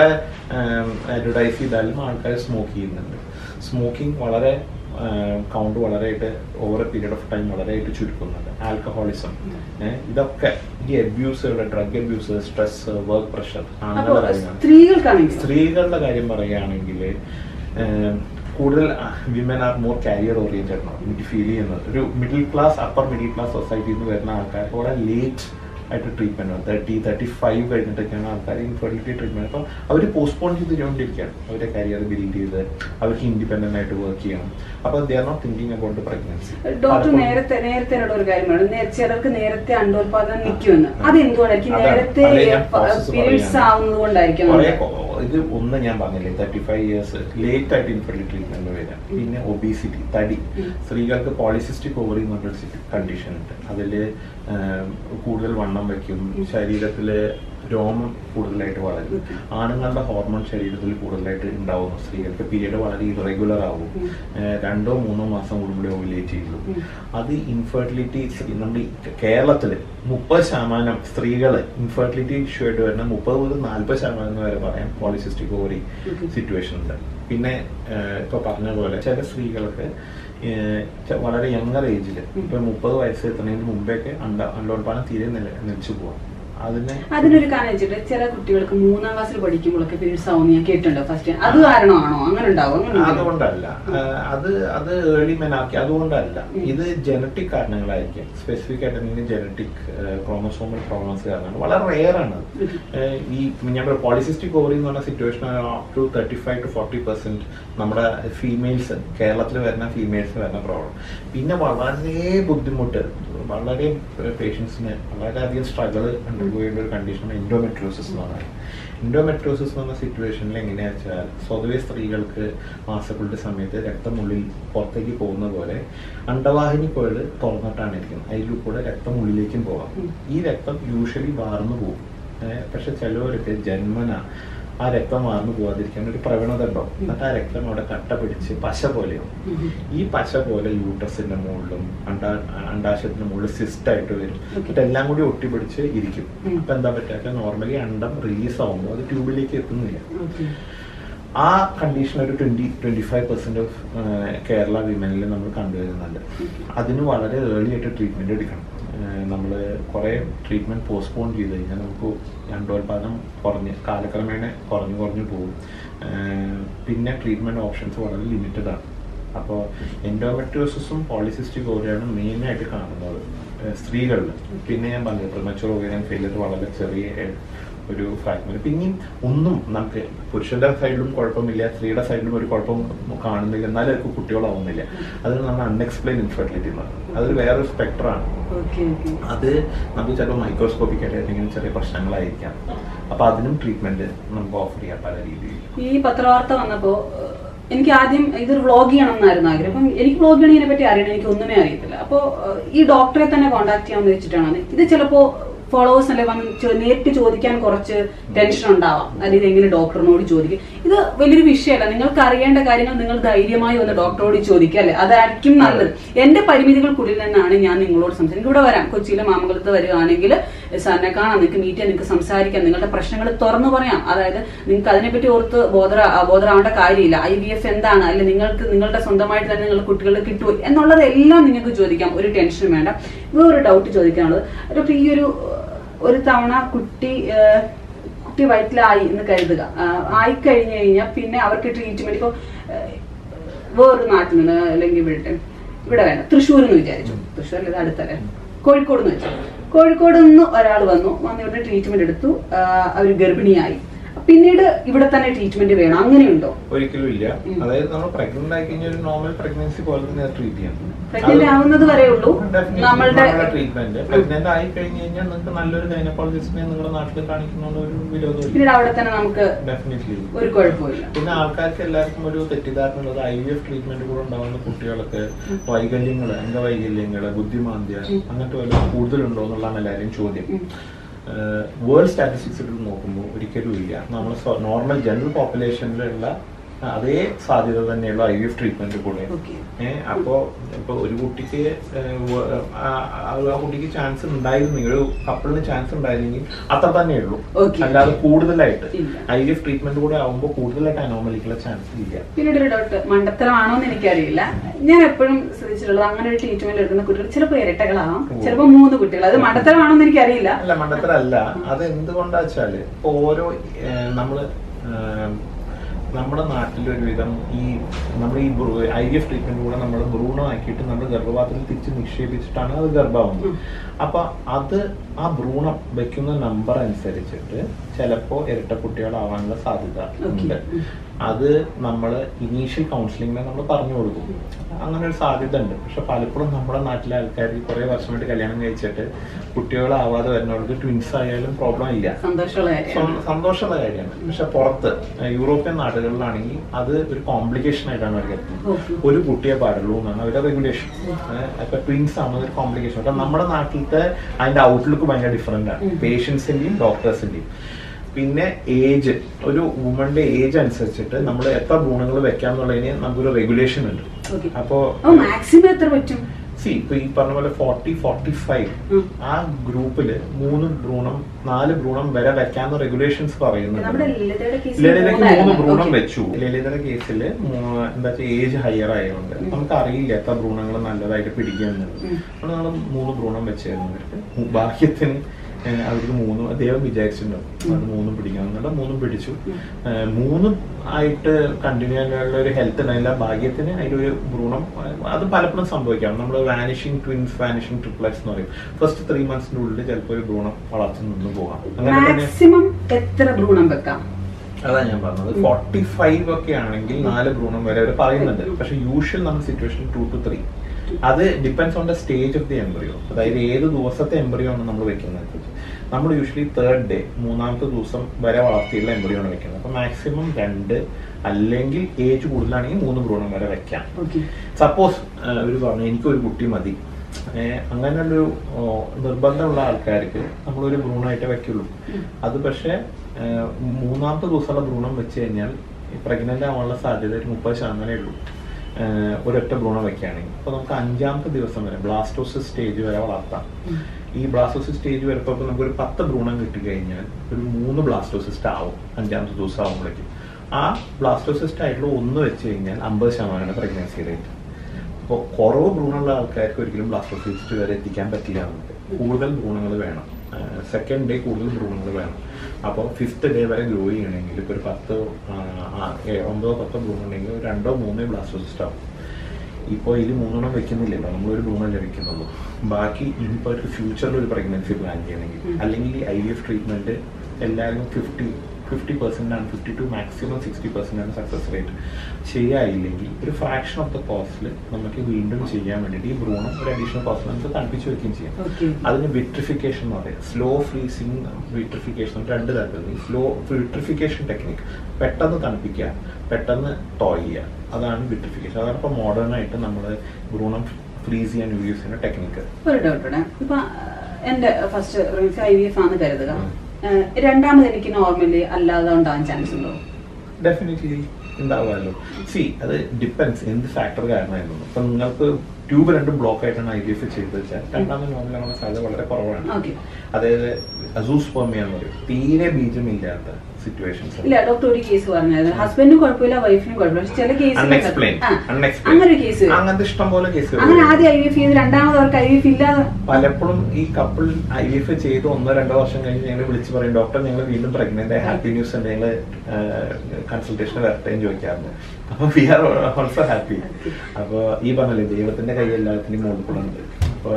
അഡ്വർടൈസ് ചെയ്താലും ആൾക്കാർ സ്മോക്ക് ചെയ്യുന്നുണ്ട് സ്മോക്കിംഗ് വളരെ കൗണ്ട് വളരെയായിട്ട് over a period of time വളരെയായിട്ട് ചുരുക്കുന്നുണ്ട് ആൽക്കഹോളിസം ഇതൊക്കെ ഈ അബ്യൂസുകൾ drug abuse stress work pressure അപ്പൊ ആണെന്നുള്ള കാര്യമാണ് സ്ത്രീകൾക്കാണെങ്കിൽ സ്ത്രീകളുടെ കാര്യം പറയുകയാണെങ്കിൽ കൂടുതൽ women are more career oriented ആണ് എനിക്ക് ഫീൽ ചെയ്യുന്നത് ഒരു middle class upper middle class സൊസൈറ്റിയിൽ നിന്ന് വരുന്ന ആൾക്കാർക്ക് വളരെ ലേറ്റ് ആയിട്ട് ട്രീറ്റ്മെന്റ് തേർട്ടി തേർട്ടി ഫൈവ് കഴിഞ്ഞിട്ടൊക്കെയാണ് ആൾക്കാർ ഇൻഫെർട്ടിലിറ്റി ട്രീറ്റ്മെന്റ് അപ്പം അവർ പോസ്റ്റ്പോൺ ചെയ്തുകൊണ്ടിരിക്കുകയാണ് അവരുടെ കരിയർ ബിൽഡ് ചെയ്ത് അവർക്ക് ഇൻഡിപെൻഡന്റ് ആയിട്ട് വർക്ക് ചെയ്യണം അപ്പോൾ they are not thinking about pregnancy doctor നേരത്തെ നേരത്തെ എന്നോട് ഒരു കാര്യമാണ് നേ- ചിലർക്ക് നേരത്തെ അണ്ടോത്പാദനം നിൽക്കുമെന്ന് അത് എന്തുകൊണ്ടായിരിക്കും അതാണ്. നേരത്തെ അതേ ഞാൻ process പീരീഡ്സ് പറയാണ്. ആവുന്നത് കൊണ്ടായിരിക്കും കുറെ അങ്ങനെ. ഇത് ഒന്ന് ഞാൻ പറഞ്ഞില്ലേ തേർട്ടി ഫൈവ് ഇയേഴ്സ് ലേറ്റ് ആയിട്ട് ഇൻഫെർട്ടിലിറ്റി ട്രീറ്റ്മെന്റ് വരാം പിന്നെ ഒബീസിറ്റി തടി ഉം. സ്ത്രീകൾക്ക് പോളിസിസ്റ്റിക് ഓവറി എന്ന് പറഞ്ഞൊരു കണ്ടീഷൻ ഉണ്ട് അതിൽ കൂടുതൽ വണ്ണം വയ്ക്കും ഉം. ശരീരത്തില് രോമം കൂടുതലായിട്ട് വളരും Okay. ആണുങ്ങളുടെ ഹോർമോൺ ശരീരത്തിൽ കൂടുതലായിട്ട് ഉണ്ടാവുന്നു സ്ത്രീകൾക്ക് പീരീഡ് വളരെ ഇറഗുലർ ആവും ഉം. ഏഹ് രണ്ടോ മൂന്നോ മാസം കൂടുമ്പോഴേ ഓവുലേറ്റ് ചെയ്യുള്ളൂ ഉം. അത് ഇൻഫെർട്ടിലിറ്റി നമ്മുടെ ഈ കേരളത്തില് മുപ്പത് ശതമാനം സ്ത്രീകൾ ഇൻഫെർട്ടിലിറ്റി ഇഷ്യൂ ആയിട്ട് വരുന്ന മുപ്പത് മുതൽ നാല്പത് ശതമാനം എന്ന് വരെ പറയാം പോളിസിസ്റ്റിക് ഓവറി Okay. സിറ്റുവേഷൻ ഉണ്ട് പിന്നെ ഏഹ് ഇപ്പൊ പറഞ്ഞ പോലെ ചില സ്ത്രീകൾക്ക് ഏഹ് ചെ- വളരെ യങ്ങർ ഏജിൽ ഉം. ഇപ്പൊ മുപ്പത് വയസ്സ് എത്തുന്നതിന് മുമ്പേക്ക് അണ്ട അണ്ടോൽപ്പാനം തീരെ നില നിലച്ചു പോവാം അതിന് അതിനൊരു കാരണം വെച്ചിട്ട് ചില കുട്ടികൾക്ക് മൂന്നാം ക്ലാസ്സിൽ പഠിക്കുമ്പോഴൊക്കെ പീരീഡ്സ് ആവും ഞാൻ കേട്ടിട്ടുണ്ടോ ഫസ്റ്റ് അത് കാരണമാണോ അങ്ങനെ ഉണ്ടാവും അങ്ങനെ ഉണ്ടോ? അതുകൊണ്ടല്ല ആഹ് അത് അത് ഏർലി മെനാക്കി അതുകൊണ്ടല്ല ഉം. ഇത് ജനറ്റിക് കാരണങ്ങളായിരിക്കും സ്പെസിഫിക് ആയിട്ട് എന്തെങ്കിലും ജനറ്റിക് ക്രോമസോമൽ പ്രോബ്ലംസ് കാരണമാണ് വളരെ റെയർ ആണ് അത്. ഉം. ഏഹ് ഈ ഞാൻ പോളിസിസ്റ്റിക് ഓവറി എന്ന് പറഞ്ഞ situation up to thirty five to forty percent നമ്മുടെ ഫീമെയിൽസ് കേരളത്തിൽ വരുന്ന ഫീമെയിൽസിന് വരുന്ന പ്രോബ്ലം പിന്നെ വളരെ ബുദ്ധിമുട്ട് വളരെ പേഷ്യൻസിന് വളരെയധികം സ്ട്രഗിൾ ഉണ്ടാകുകയുള്ള ഒരു കണ്ടീഷനാണ് എൻഡോമെട്രോസിസ് എന്ന് പറയുന്നത് എൻഡോമെട്രോസിസ് എന്ന് പറഞ്ഞ സിറ്റുവേഷനിൽ എങ്ങനെയാണെന്ന് വെച്ചാൽ സ്വതവേ സ്ത്രീകൾക്ക് മാസങ്ങളുടെ സമയത്ത് രക്തം ഉള്ളിൽ പുറത്തേക്ക് പോകുന്ന പോലെ അണ്ടവാഹിനി കോയിൽ തുറന്നിട്ടാണ് ഇരിക്കുന്നത് അതിൽ കൂടെ രക്തം ഉള്ളിലേക്കും പോകാം ഉം. ഈ രക്തം യൂഷ്വലി വാർന്നു പോകും ഏഹ് പക്ഷെ ചിലവർക്ക് ജന്മന ആ രക്തം വാർന്നു പോകാതിരിക്കാൻ ഒരു പ്രവണത ഉണ്ടാവും എന്നിട്ട് ആ രക്തം അവിടെ കട്ട പിടിച്ച് പശ പോലെയാവും ഉം. ഈ പശ പോലെ യൂട്ടസിന്റെ മുകളിലും അണ്ടാ അണ്ടാശയത്തിന്റെ മുകളിൽ സിസ്റ്റ് ആയിട്ട് വരും Okay. എന്നിട്ട് എല്ലാം കൂടി ഒട്ടിപ്പിടിച്ച് ഇരിക്കും ഉം. അപ്പൊ എന്താ പറ്റുക നോർമലി അണ്ടം റിലീസ് ആവുമ്പോൾ അത് ട്യൂബിലേക്ക് എത്തുന്നില്ല Okay. ആ കണ്ടീഷൻ ഒരു twenty twenty five percent of Kerala വിമനിൽ നമ്മൾ കണ്ടുവരുന്നുണ്ട് അതിന് വളരെ ഏർലി ആയിട്ട് ട്രീറ്റ്മെന്റ് എടുക്കണം നമ്മൾ കുറേ ട്രീറ്റ്മെന്റ് പോസ്റ്റ്പോൺ ചെയ്ത് കഴിഞ്ഞാൽ നമുക്ക് അണ്ടോൽപാദനം കുറഞ്ഞ് കാലക്രമേണ കുറഞ്ഞു കുറഞ്ഞു പോകും ഏഹ് പിന്നെ ട്രീറ്റ്മെന്റ് ഓപ്ഷൻസ് വളരെ ലിമിറ്റഡ് ആണ് അപ്പോൾ എൻഡോമെട്രിയോസിസും പോളിസിസ്റ്റിക് ഓവറിയാണ് മെയിനായിട്ട് കാണുന്നത് ഏഹ് സ്ത്രീകളിൽ പിന്നെ ഞാൻ പറഞ്ഞു പ്രിമച്ചുവർ ഓവേറിയൻ ഫെയിലിയർ വളരെ ചെറിയ ഏഹ്, ഒരു ഫ്രാഗ്മെന്റ് പിന്നെയും ഒന്നും നമുക്ക് പുരുഷന്റെ സൈഡിലും കുഴപ്പമില്ല സ്ത്രീയുടെ സൈഡിലും ഒരു കുഴപ്പം കാണുന്നില്ല എന്നാലും അവർക്ക് കുട്ടികളാവുന്നില്ല അതിന് നമ്മൾ അൺഎക്സ്പ്ലെയിൻ ഇൻഫെർട്ടിലിറ്റി എന്ന് പറയുന്നത് അതൊരു വേറൊരു സ്പെക്ടറാണ് Okay, okay. അത് നമുക്ക് ചിലപ്പോൾ മൈക്രോസ്കോപ്പിക് ആയിട്ട് എന്തെങ്കിലും ചെറിയ പ്രശ്നങ്ങളായിരിക്കാം അപ്പൊ അതിനും ട്രീറ്റ്മെന്റ് നമുക്ക് ഓഫർ ചെയ്യാം പല രീതിയിൽ ഈ പത്രവാർത്ത വന്നപ്പോ ഏഹ്, എനിക്ക് ആദ്യം ഇതൊരു വ്ളോഗ് ചെയ്യണം എന്നായിരുന്നു ആഗ്രഹം അപ്പം എനിക്ക് വ്ളോഗ് ചെയ്യണതിനെ പറ്റി അറിയണം എനിക്ക് ഒന്നുമേ അറിയത്തില്ല അപ്പോ ഏഹ്, ഈ ഡോക്ടറെ തന്നെ കോൺടാക്ട് ചെയ്യാമെന്ന് വെച്ചിട്ടാണ് ഇത് ചിലപ്പോ ഫോളോവേഴ്സ് അല്ലെ വന്ന് ചോ- നേരിട്ട് ചോദിക്കാൻ കുറച്ച് ടെൻഷൻ ഉണ്ടാവാം അല്ലെങ്കിൽ എങ്ങനെ ഡോക്ടറിനോട് ചോദിക്കും ഇത് വലിയൊരു വിഷയമല്ല നിങ്ങൾക്ക് അറിയേണ്ട കാര്യങ്ങൾ നിങ്ങൾ ധൈര്യമായി ഒന്ന് ഡോക്ടറോട് ചോദിക്കുക അല്ലെ അതായിരിക്കും നല്ലത് എന്റെ പരിമിതികൾക്കുള്ളിൽ നിന്നാണ് ഞാൻ നിങ്ങളോട് സംസാരിക്കുന്നത് ഇവിടെ വരാം കൊച്ചിയിലെ മാമംഗലത്ത് വരികയാണെങ്കിൽ സാറിനെ കാണാം നിങ്ങൾക്ക് മീറ്റ് ചെയ്യാൻ നിങ്ങൾക്ക് സംസാരിക്കാം നിങ്ങളുടെ പ്രശ്നങ്ങൾ തുറന്നു പറയാം അതായത് നിങ്ങൾക്ക് അതിനെപ്പറ്റി ഓർത്ത് ബോധ ബോധരാവേണ്ട കാര്യമില്ല ഐ വി എഫ് എന്താണ് അല്ലെങ്കിൽ നിങ്ങൾക്ക് നിങ്ങളുടെ സ്വന്തമായിട്ട് തന്നെ നിങ്ങൾ കുട്ടികളെ കിട്ടുമോ എന്നുള്ളതെല്ലാം നിങ്ങൾക്ക് ചോദിക്കാം ഒരു ടെൻഷനും വേണ്ട വേറൊരു ഡൗട്ട് ചോദിക്കാനുള്ളത് ഡോക്ടർ ഈ ഒരു ഒരു തവണ കുട്ടി ഏഹ്, കുട്ടി വയറ്റിലായി എന്ന് കരുതുക ആഹ്, ആയി കഴിഞ്ഞു കഴിഞ്ഞാൽ പിന്നെ അവർക്ക് ട്രീറ്റ്മെന്റ് ഇപ്പോൾ വേറൊരു നാട്ടിൽ നിന്ന് അല്ലെങ്കിൽ ഇവിടെ ഇവിടെ വേണ്ട തൃശ്ശൂർ എന്ന് വിചാരിച്ചു തൃശ്ശൂർ ഇത് അടുത്തല്ലേ കോഴിക്കോട് എന്ന് വെച്ചു കോഴിക്കോട് നിന്ന് ഒരാൾ വന്നു വന്ന് ഇവിടെ ട്രീറ്റ്മെന്റ് എടുത്തു അവർ ഗർഭിണിയായി പിന്നീട് ഇവിടെ തന്നെ ട്രീറ്റ്മെന്റ് വേണം അങ്ങനെയുണ്ടോ ഒരിക്കലും ഇല്ല ഉം. അതായത് നമ്മൾ പ്രഗ്നന്റ് ആയി കഴിഞ്ഞാൽ ഒരു നോർമൽ പ്രഗ്നൻസി പോലെ തന്നെ ട്രീറ്റ് ചെയ്യാം Pregnant ആവുന്നത് വരെ ഉള്ളൂ. നമ്മളുടെ- ട്രീറ്റ്മെന്റ് പ്രഗ്നന്റ് ആയി കഴിഞ്ഞ് കഴിഞ്ഞാൽ നിങ്ങൾക്ക് നല്ലൊരു ഗൈനക്കോളജിസ്റ്റിനെ നിങ്ങളുടെ നാട്ടിൽ കാണിക്കുന്നതുകൊണ്ട് ഒരു വിരോധമില്ല പിന്നീട് അവിടെ തന്നെ നമുക്ക് ഡെഫിനറ്റ്ലി ഒരു കുഴപ്പമില്ല പിന്നെ ആൾക്കാർക്ക് എല്ലാവർക്കും ഒരു തെറ്റിദ്ധാരണ ഉള്ളത് ഐ വി എഫ് ട്രീറ്റ്മെന്റ് കൂടെ ഉണ്ടാവുന്ന കുട്ടികൾക്ക് വൈകല്യങ്ങള് അംഗവൈകല്യങ്ങള് ബുദ്ധിമാന്ദ്യ ഉം. അങ്ങനത്തെ വല്ല കൂടുതലുണ്ടോ എന്നുള്ളതാണ് എല്ലാവരും ചോദ്യം ഉം. വേൾഡ് സ്റ്റാറ്റിസ്റ്റിക്സ് എടുത്ത് നോക്കുമ്പോൾ ഒരിക്കലും ഇല്ല നമ്മൾ നോർമൽ ജനറൽ പോപ്പുലേഷനിലുള്ള അതേ സാധ്യത തന്നെയുള്ള ഐ വി എഫ് ട്രീറ്റ്മെന്റ് കൂടെ Okay. ഏഹ് അപ്പോ ഇപ്പൊ ഒരു കുട്ടിക്ക് ഏഹ് വ- ആ- ആ ആ കുട്ടിക്ക് ചാൻസ് ഉണ്ടായിരുന്നെങ്കിൽ ഒരു കപ്പിളിന് ചാൻസ് ഉണ്ടായിരുന്നെങ്കിൽ അത്ര തന്നെ ഉള്ളൂ Okay. അല്ലാതെ കൂടുതലായിട്ട് ഇല്ല. ഐ വി എഫ് ട്രീറ്റ്മെന്റ് കൂടെ ആവുമ്പോൾ കൂടുതലായിട്ട് അനോമലിക്കുള്ള ചാൻസ് ഇല്ല പിന്നീട് ഒരു ഡൗട്ട് മണ്ടത്തരമാണോ എന്ന് എനിക്കറിയില്ല ഞാൻ എപ്പോഴും ശ്രദ്ധിച്ചിട്ടുള്ളത് അങ്ങനെ ഒരു ട്രീറ്റ്മെന്റ് എടുക്കുന്ന കുട്ടികൾ ചിലപ്പോൾ ഇരട്ടകളാവാം ഓ. ചിലപ്പോൾ മൂന്ന് കുട്ടികൾ അത് മണ്ടത്തരമാണോ എന്ന് എനിക്കറിയില്ല അല്ല മണ്ടത്തരല്ല അത് എന്തുകൊണ്ടാ വെച്ചാല് ഇപ്പൊ ഓരോ ഏഹ്, നമ്മള് ഏഹ്, നമ്മുടെ നാട്ടിൽ ഒരുവിധം ഈ നമ്മൾ ഈ ഐ വി എഫ് ട്രീറ്റ്മെന്റ് കൂടെ നമ്മൾ ഭ്രൂണമാക്കിയിട്ട് നമ്മൾ ഗർഭപാത്രത്തിൽ തിരിച്ച് നിക്ഷേപിച്ചിട്ടാണ് അത് ഗർഭമാവുന്നത് ഉം. അപ്പൊ അത് ആ ഭ്രൂണം വെക്കുന്ന നമ്പർ അനുസരിച്ചിട്ട് ചിലപ്പോ ഇരട്ട കുട്ടികളാവാനുള്ള സാധ്യത Okay. ഉണ്ട് ഉം. അത് നമ്മൾ ഇനീഷ്യൽ കൗൺസിലിങ്ങിനെ നമ്മൾ പറഞ്ഞു കൊടുക്കും അങ്ങനെ ഒരു സാധ്യത ഉണ്ട് പക്ഷെ പലപ്പോഴും നമ്മുടെ നാട്ടിലെ ആൾക്കാർ കുറെ വർഷമായിട്ട് കല്യാണം കഴിച്ചിട്ട് കുട്ടികളാവാതെ വരുന്നവർക്ക് ട്വിൻസ് ആയാലും പ്രോബ്ലം ഇല്ല സന്തോഷമുള്ള കാര്യമാണ് സ്വ- സന്തോഷമുള്ള കാര്യമാണ് പക്ഷെ പുറത്ത് ഏഹ് യൂറോപ്യൻ നാടുകളിലാണെങ്കിൽ അത് ഒരു കോംപ്ലിക്കേഷൻ ആയിട്ടാണ് അവർ കരുതുന്നത് ഒരു കുട്ടിയെ പാടുള്ളൂ എന്നാണ് അവരുടെ റെഗുലേഷൻ ഇപ്പൊ ട്വിൻസ് ആണ് ഒരു കോംപ്ലിക്കേഷൻ കാരണം നമ്മുടെ നാട്ടിലത്തെ അതിന്റെ ഔട്ട്ലുക്ക് ഭയങ്കര ഡിഫറെന്റ് ആണ് പേഷ്യൻസിന്റെയും ഡോക്ടേഴ്സിന്റെയും പിന്നെ ഏജ് ഒരു വുമന്റെ ഏജ് അനുസരിച്ചിട്ട് നമ്മൾ എത്ര ഭ്രൂണങ്ങൾ വെക്കാം എന്നുള്ളതിന് നമുക്കൊരു റെഗുലേഷൻ ഉണ്ട് ഓക്കെ അപ്പോ അപ്പൊ മാക്സിമം എത്ര പറ്റും സി ഇപ്പൊ ഈ പറഞ്ഞ പോലെ ഫോർട്ടി ഫോർട്ടി ഫൈവ് ഉം. ആ ഗ്രൂപ്പില് മൂന്ന് ഭ്രൂണം നാല് ഭ്രൂണം വരെ വെക്കാന്ന് റെഗുലേഷൻസ് നമ്മുടെ പറയുന്നുണ്ട് ലളിതയുടെ കേസിൽ ലളിതയ്ക്ക് മൂന്ന് മൂന്നായിരുന്നു. ഭ്രൂണം Okay. വെച്ചു ലളിതയുടെ കേസിൽ എന്താ വെച്ചാൽ ഏജ് ഹയർ ആയതുകൊണ്ട് ഉം. നമുക്ക് അറിയില്ല എത്ര ഭ്രൂണങ്ങൾ നല്ലതായിട്ട് പിടിക്കുമെന്നുള്ളത് ഉം. അപ്പോൾ നമ്മൾ മൂന്ന് ഭ്രൂണം വെച്ചായിരുന്നു അവർക്ക് ഭാഗ്യത്തിന് ഏഹ്, അവർക്ക് മൂന്നും ദൈവം വിചാരിച്ചിട്ടുണ്ടാവും അത് മൂന്നും പിടിക്കണം എന്നുള്ള മൂന്നും പിടിച്ചു ഉം. ഏഹ്, മൂന്നും ആയിട്ട് കണ്ടിന്യൂ ചെയ്യാനുള്ള ഒരു ഹെൽത്ത് ഉണ്ടായില്ല ഭാഗ്യത്തിന് അതിലൊരു ഭ്രൂണം ഏഹ്, അത് പലപ്പോഴും സംഭവിക്കാം നമ്മൾ വാനിഷിംഗ് ട്വിൻസ് വാനിഷിംഗ് ട്രിപ്ലറ്റ്സ് എന്ന് പറയും ഫസ്റ്റ് ത്രീ മന്ത്സിന്റെ ഉള്ളിൽ ചിലപ്പോൾ ഒരു ഭ്രൂണം വളർച്ച നിന്ന് പോകാം അങ്ങനെ തന്നെ മാക്സിമം എത്ര ഭ്രൂണം വെക്കാം അതാ ഞാൻ പറഞ്ഞത് ഫോർട്ടി ഫൈവ് ഒക്കെ ആണെങ്കിൽ നാല് ഭ്രൂണം വരെ അവർ പറയുന്നുണ്ട് പക്ഷെ യൂഷ്വൽ നമ്മുടെ സിറ്റുവേഷൻ ടു ടു ത്രീ അത് depends on the stage of the embryo അതായത് ഏത് ദിവസത്തെ എംബ്രിയോ ആണ് നമ്മൾ വെക്കുന്നത് നമ്മൾ യൂഷ്വലി തേർഡ് ഡേ മൂന്നാമത്തെ ദിവസം വരെ വളർത്തിയുള്ള എംബ്രിയോ ആണ് വെക്കുന്നത് അപ്പൊ മാക്സിമം രണ്ട് അല്ലെങ്കിൽ ഏജ് കൂടുതലാണെങ്കിൽ മൂന്ന് ഭ്രൂണം വരെ വെക്കാം ഓക്കെ സപ്പോസ് അവർ പറഞ്ഞു എനിക്കൊരു കുട്ടി മതി ഏഹ് അങ്ങനെയുള്ളൊരു ഓ, നിർബന്ധമുള്ള ആൾക്കാർക്ക് നമ്മളൊരു ഭ്രൂണമായിട്ട് വെക്കുള്ളൂ അത് പക്ഷേ ഏഹ് മൂന്നാമത്തെ ദിവസമുള്ള ഭ്രൂണം വെച്ച് കഴിഞ്ഞാൽ പ്രഗ്നന്റ് ആവാനുള്ള സാധ്യത ഒരു മുപ്പത് ശതമാനമേ ഉള്ളൂ ഏഹ് ഒരൊറ്റ ഭ്രൂണം വെക്കുകയാണെങ്കിൽ അപ്പോൾ നമുക്ക് അഞ്ചാമത്തെ ദിവസം വരെ ബ്ലാസ്റ്റോസിസ് സ്റ്റേജ് വരെ വളർത്താം ഈ ബ്ലാസ്റ്റോസിസ് സ്റ്റേജ് വരെ ഇപ്പോൾ നമുക്ക് ഒരു പത്ത് ഭ്രൂണം കിട്ടിക്കഴിഞ്ഞാൽ ഒരു മൂന്ന് ബ്ലാസ്റ്റോസിസ്റ്റ് ആവും അഞ്ചാമത്തെ ദിവസം ആവുമ്പോഴേക്കും ആ ബ്ലാസ്റ്റോസിസ്റ്റ് ആയിട്ടുള്ള ഒന്ന് വെച്ച് കഴിഞ്ഞാൽ അമ്പത് ശതമാനമാണ് പ്രഗ്നൻസി റേറ്റ് അപ്പോൾ കുറവ് ഭ്രൂണമുള്ള ആൾക്കാർക്ക് ഒരിക്കലും ബ്ലാസ്റ്റോസിസ്റ്റ് വരെ എത്തിക്കാൻ പറ്റില്ല നമുക്ക് കൂടുതൽ ഭ്രൂണങ്ങൾ വേണം സെക്കൻഡ് ഡേ കൂടുതൽ ഭ്രൂണങ്ങൾ വേണം അപ്പോൾ ഫിഫ്ത്ത് ഡേ വരെ ഗ്രോ ചെയ്യണമെങ്കിൽ ഇപ്പോൾ ഒരു പത്ത് ആ, ആ, ഏ- ഒമ്പതോ പത്തോ ഭ്രൂണം ഉണ്ടെങ്കിൽ ഒരു രണ്ടോ മൂന്നോ ബ്ലാസ്റ്റോസിസ്റ്റ് ആവും ഇപ്പോൾ ഇതിൽ മൂന്നെണ്ണം വെക്കുന്നില്ലല്ലോ നമ്മളൊരു ഭ്രൂണല്ലേ വെക്കുന്നുള്ളൂ ബാക്കി ഇനിയിപ്പോൾ ഒരു ഫ്യൂച്ചറിൽ ഒരു പ്രഗ്നൻസി പ്ലാൻ ചെയ്യണമെങ്കിൽ ഉം. അല്ലെങ്കിൽ ഐ വി എഫ് ട്രീറ്റ്മെന്റ് എല്ലാവരും ഫിഫ്റ്റി ഫിഫ്റ്റി പെർസെന്റ് ആണ് fifty to maximum sixty percent ആണ് സക്സസ് റേറ്റ് ശരിയായില്ലെങ്കിൽ ഒരു ഫ്രാക്ഷൻ ഓഫ് ദ കോസ്റ്റിൽ നമുക്ക് വീണ്ടും ചെയ്യാൻ വേണ്ടിയിട്ട് ഈ ഭ്രൂണം ഒരു അഡീഷണൽ കോസ്റ്റ് നമുക്ക് തണുപ്പിച്ച് വെക്കുകയും ചെയ്യാം ഓക്കെ അതിന് വിട്രിഫിക്കേഷൻ എന്ന് പറയും സ്ലോ ഫ്രീസിങ് വിട്രിഫിക്കേഷൻ രണ്ട് തരത്തിൽ സ്ലോ വിട്രിഫിക്കേഷൻ ടെക്നിക് പെട്ടെന്ന് തണുപ്പിക്കുക പെട്ടെന്ന് ടോയ് ചെയ്യുക അതാണ് വിട്രിഫിക്കേഷൻ അതാണ് ഇപ്പോൾ മോഡേൺ ആയിട്ട് നമ്മൾ ഭ്രൂണം ഫ്രീസ് ചെയ്യാൻ യൂസ് ചെയ്യുന്ന ടെക്നിക്ക് ഒരു ഡൗട്ട് ഇപ്പൊ എന്റെ ഫസ്റ്റ് ഐ വി എഫ് ആണെന്ന് കരുതുക ഉം. ഏഹ്, രണ്ടാമത് എനിക്ക് നോർമലി അല്ലാതെ ഉണ്ടാകാൻ ചാൻസ് ഉണ്ടോ ഡെഫിനറ്റ്ലി ഉണ്ടാവുമല്ലോ സി അത് ഡിപ്പെൻസ് എന്ത് ഫാക്ടർ കാരണമായിരുന്നു ഇപ്പൊ നിങ്ങൾക്ക് ട്യൂബ് രണ്ടും ബ്ലോക്ക് ആയിട്ടാണ് ഐ വി എഫ് ചെയ്ത് വെച്ചാൽ രണ്ടാമത് നോർമലാവാനുള്ള സാധ്യത വളരെ കുറവാണ് ഓക്കെ അതായത് അസൂസ്പെർമിയ എന്ന് പറയും തീരെ ബീജമില്ലാത്ത സിറ്റുവേഷൻസ് ഇല്ല ഡോക്ടർ ഒരു കേസ് പറഞ്ഞായിരുന്നു ഹസ്ബൻഡിനും കുഴപ്പമില്ല വൈഫിനും കുഴപ്പമില്ല പക്ഷെ ചില അൺഎക്സ്പ്ലെയിൻ കേസ് അങ്ങനെ ഒരു കേസ് വരും. അങ്ങനത്തെ ഇഷ്ടം പോലെ കേസ് അങ്ങനെ ആദ്യം ഐ വി എഫ് ചെയ്ത് രണ്ടാമത് അവർക്ക് ഐ വി എഫ് ഇല്ലാതെ പലപ്പോഴും ഈ കപ്പിൾ ഐ വി എഫ് ചെയ്ത് ഒന്നോ രണ്ടോ വർഷം കഴിഞ്ഞ് ഞങ്ങൾ വിളിച്ച് പറയും ഡോക്ടർ ഞങ്ങൾ വീണ്ടും പ്രഗ്നന്റ് ഹാപ്പി ന്യൂസ് ഉണ്ട് ഞങ്ങൾ കൺസൾട്ടേഷൻ വരട്ടെ എന്ന് ചോദിക്കാറുണ്ട് അപ്പൊ വി ആർ ഓൾസോ ഹാപ്പി അപ്പൊ ഈ പറഞ്ഞല്ലേ ദൈവത്തിന്റെ കൈ എല്ലാത്തിനും മുകളിൽ കൂടെ ഉണ്ട് അപ്പൊ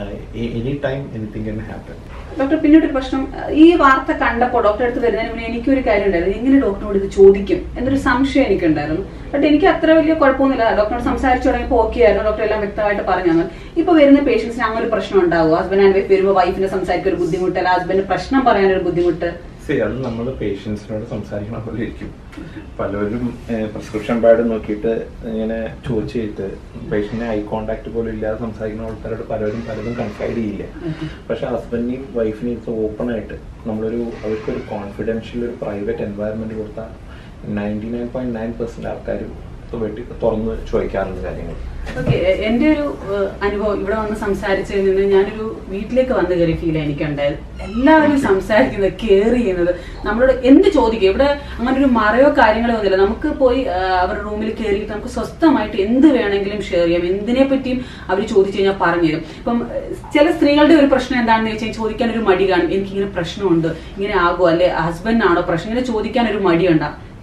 any time anything can happen doctor പിന്നീട് ഒരു പ്രശ്നം ഈ വാർത്ത കണ്ടപ്പോൾ ഡോക്ടർ അടുത്ത് വരുന്നതിന് മുന്നേ എനിക്കൊരു കാര്യം ഉണ്ടായിരുന്നു എങ്ങനെ ഡോക്ടറോട് ഇത് ചോദിക്കും എന്നൊരു സംശയം എനിക്കുണ്ടായിരുന്നു ബട്ട് എനിക്ക് അത്ര വലിയ കുഴപ്പമൊന്നുമില്ല ഡോക്ടറോട് സംസാരിച്ചു തുടങ്ങിയപ്പോൾ ഓക്കെ ആയിരുന്നു ഡോക്ടർ എല്ലാം വ്യക്തമായിട്ട് പറഞ്ഞു തന്നു ഇപ്പൊ വരുന്ന പേഷ്യൻസിന് അങ്ങനെ ഒരു പ്രശ്നം ഉണ്ടാവും ഹസ്ബൻഡ് ആൻഡ് വൈഫ് വരുമ്പോൾ വൈഫിനെ സംസാരിക്കാൻ ഒരു ബുദ്ധിമുട്ട് അല്ല ഹസ്ബൻഡ് പ്രശ്നം പറയാനൊരു ബുദ്ധിമുട്ട് ശരി അത് നമ്മൾ പേഷ്യൻസിനോട് സംസാരിക്കണ പോലെ ഇരിക്കും പലരും പ്രിസ്ക്രിപ്ഷൻ പാഡ് നോക്കിയിട്ട് ഇങ്ങനെ ചോദിച്ചിട്ട് പേഷ്യന്റിനെ ഐ കോണ്ടാക്ട് പോലും ഇല്ലാതെ സംസാരിക്കുന്ന ആൾക്കാരോട് പലരും പലതും കൺഫൈഡ് ചെയ്യില്ല പക്ഷെ ഹസ്ബൻഡിനെയും വൈഫിനെയും ഇത് ഓപ്പൺ ആയിട്ട് നമ്മളൊരു അവർക്കൊരു കോൺഫിഡൻഷ്യൽ ഒരു പ്രൈവറ്റ് എൻവയറമെന്റ് കൊടുത്താൽ ninety nine point nine percent ആൾക്കാരും വെട്ടി തുറന്ന് ചോദിക്കാറുണ്ട് കാര്യങ്ങൾ ഓക്കെ എന്റെ ഒരു ഏഹ്, അനുഭവം ഇവിടെ വന്ന് സംസാരിച്ചതിൽ നിന്ന് ഞാനൊരു വീട്ടിലേക്ക് വന്ന് കയറി ഫീൽ എനിക്കുണ്ടായത് എല്ലാവരും സംസാരിക്കുന്നത് കെയർ ചെയ്യുന്നത് നമ്മളോട് എന്ത് ചോദിക്കും ഇവിടെ അങ്ങനെ ഒരു മറയോ കാര്യങ്ങളോ ഒന്നുമില്ല നമുക്ക് പോയി ഏഹ്, അവരുടെ റൂമിൽ കയറിയിട്ട് നമുക്ക് സ്വസ്ഥമായിട്ട് എന്ത് വേണമെങ്കിലും ഷെയർ ചെയ്യാം എന്തിനെ പറ്റിയും അവർ ചോദിച്ചു കഴിഞ്ഞാൽ പറഞ്ഞു തരും ഇപ്പം ഏഹ്, ചില സ്ത്രീകളുടെ ഒരു പ്രശ്നം എന്താണെന്ന് വെച്ചാൽ ചോദിക്കാൻ ഒരു മടി കാണും എനിക്കിങ്ങനെ പ്രശ്നമുണ്ട് ഇങ്ങനെ ആകുമോ അല്ലെ ഹസ്ബൻഡിനാണോ പ്രശ്നം ഇങ്ങനെ ചോദിക്കാൻ ഒരു മടിയുണ്ടാകും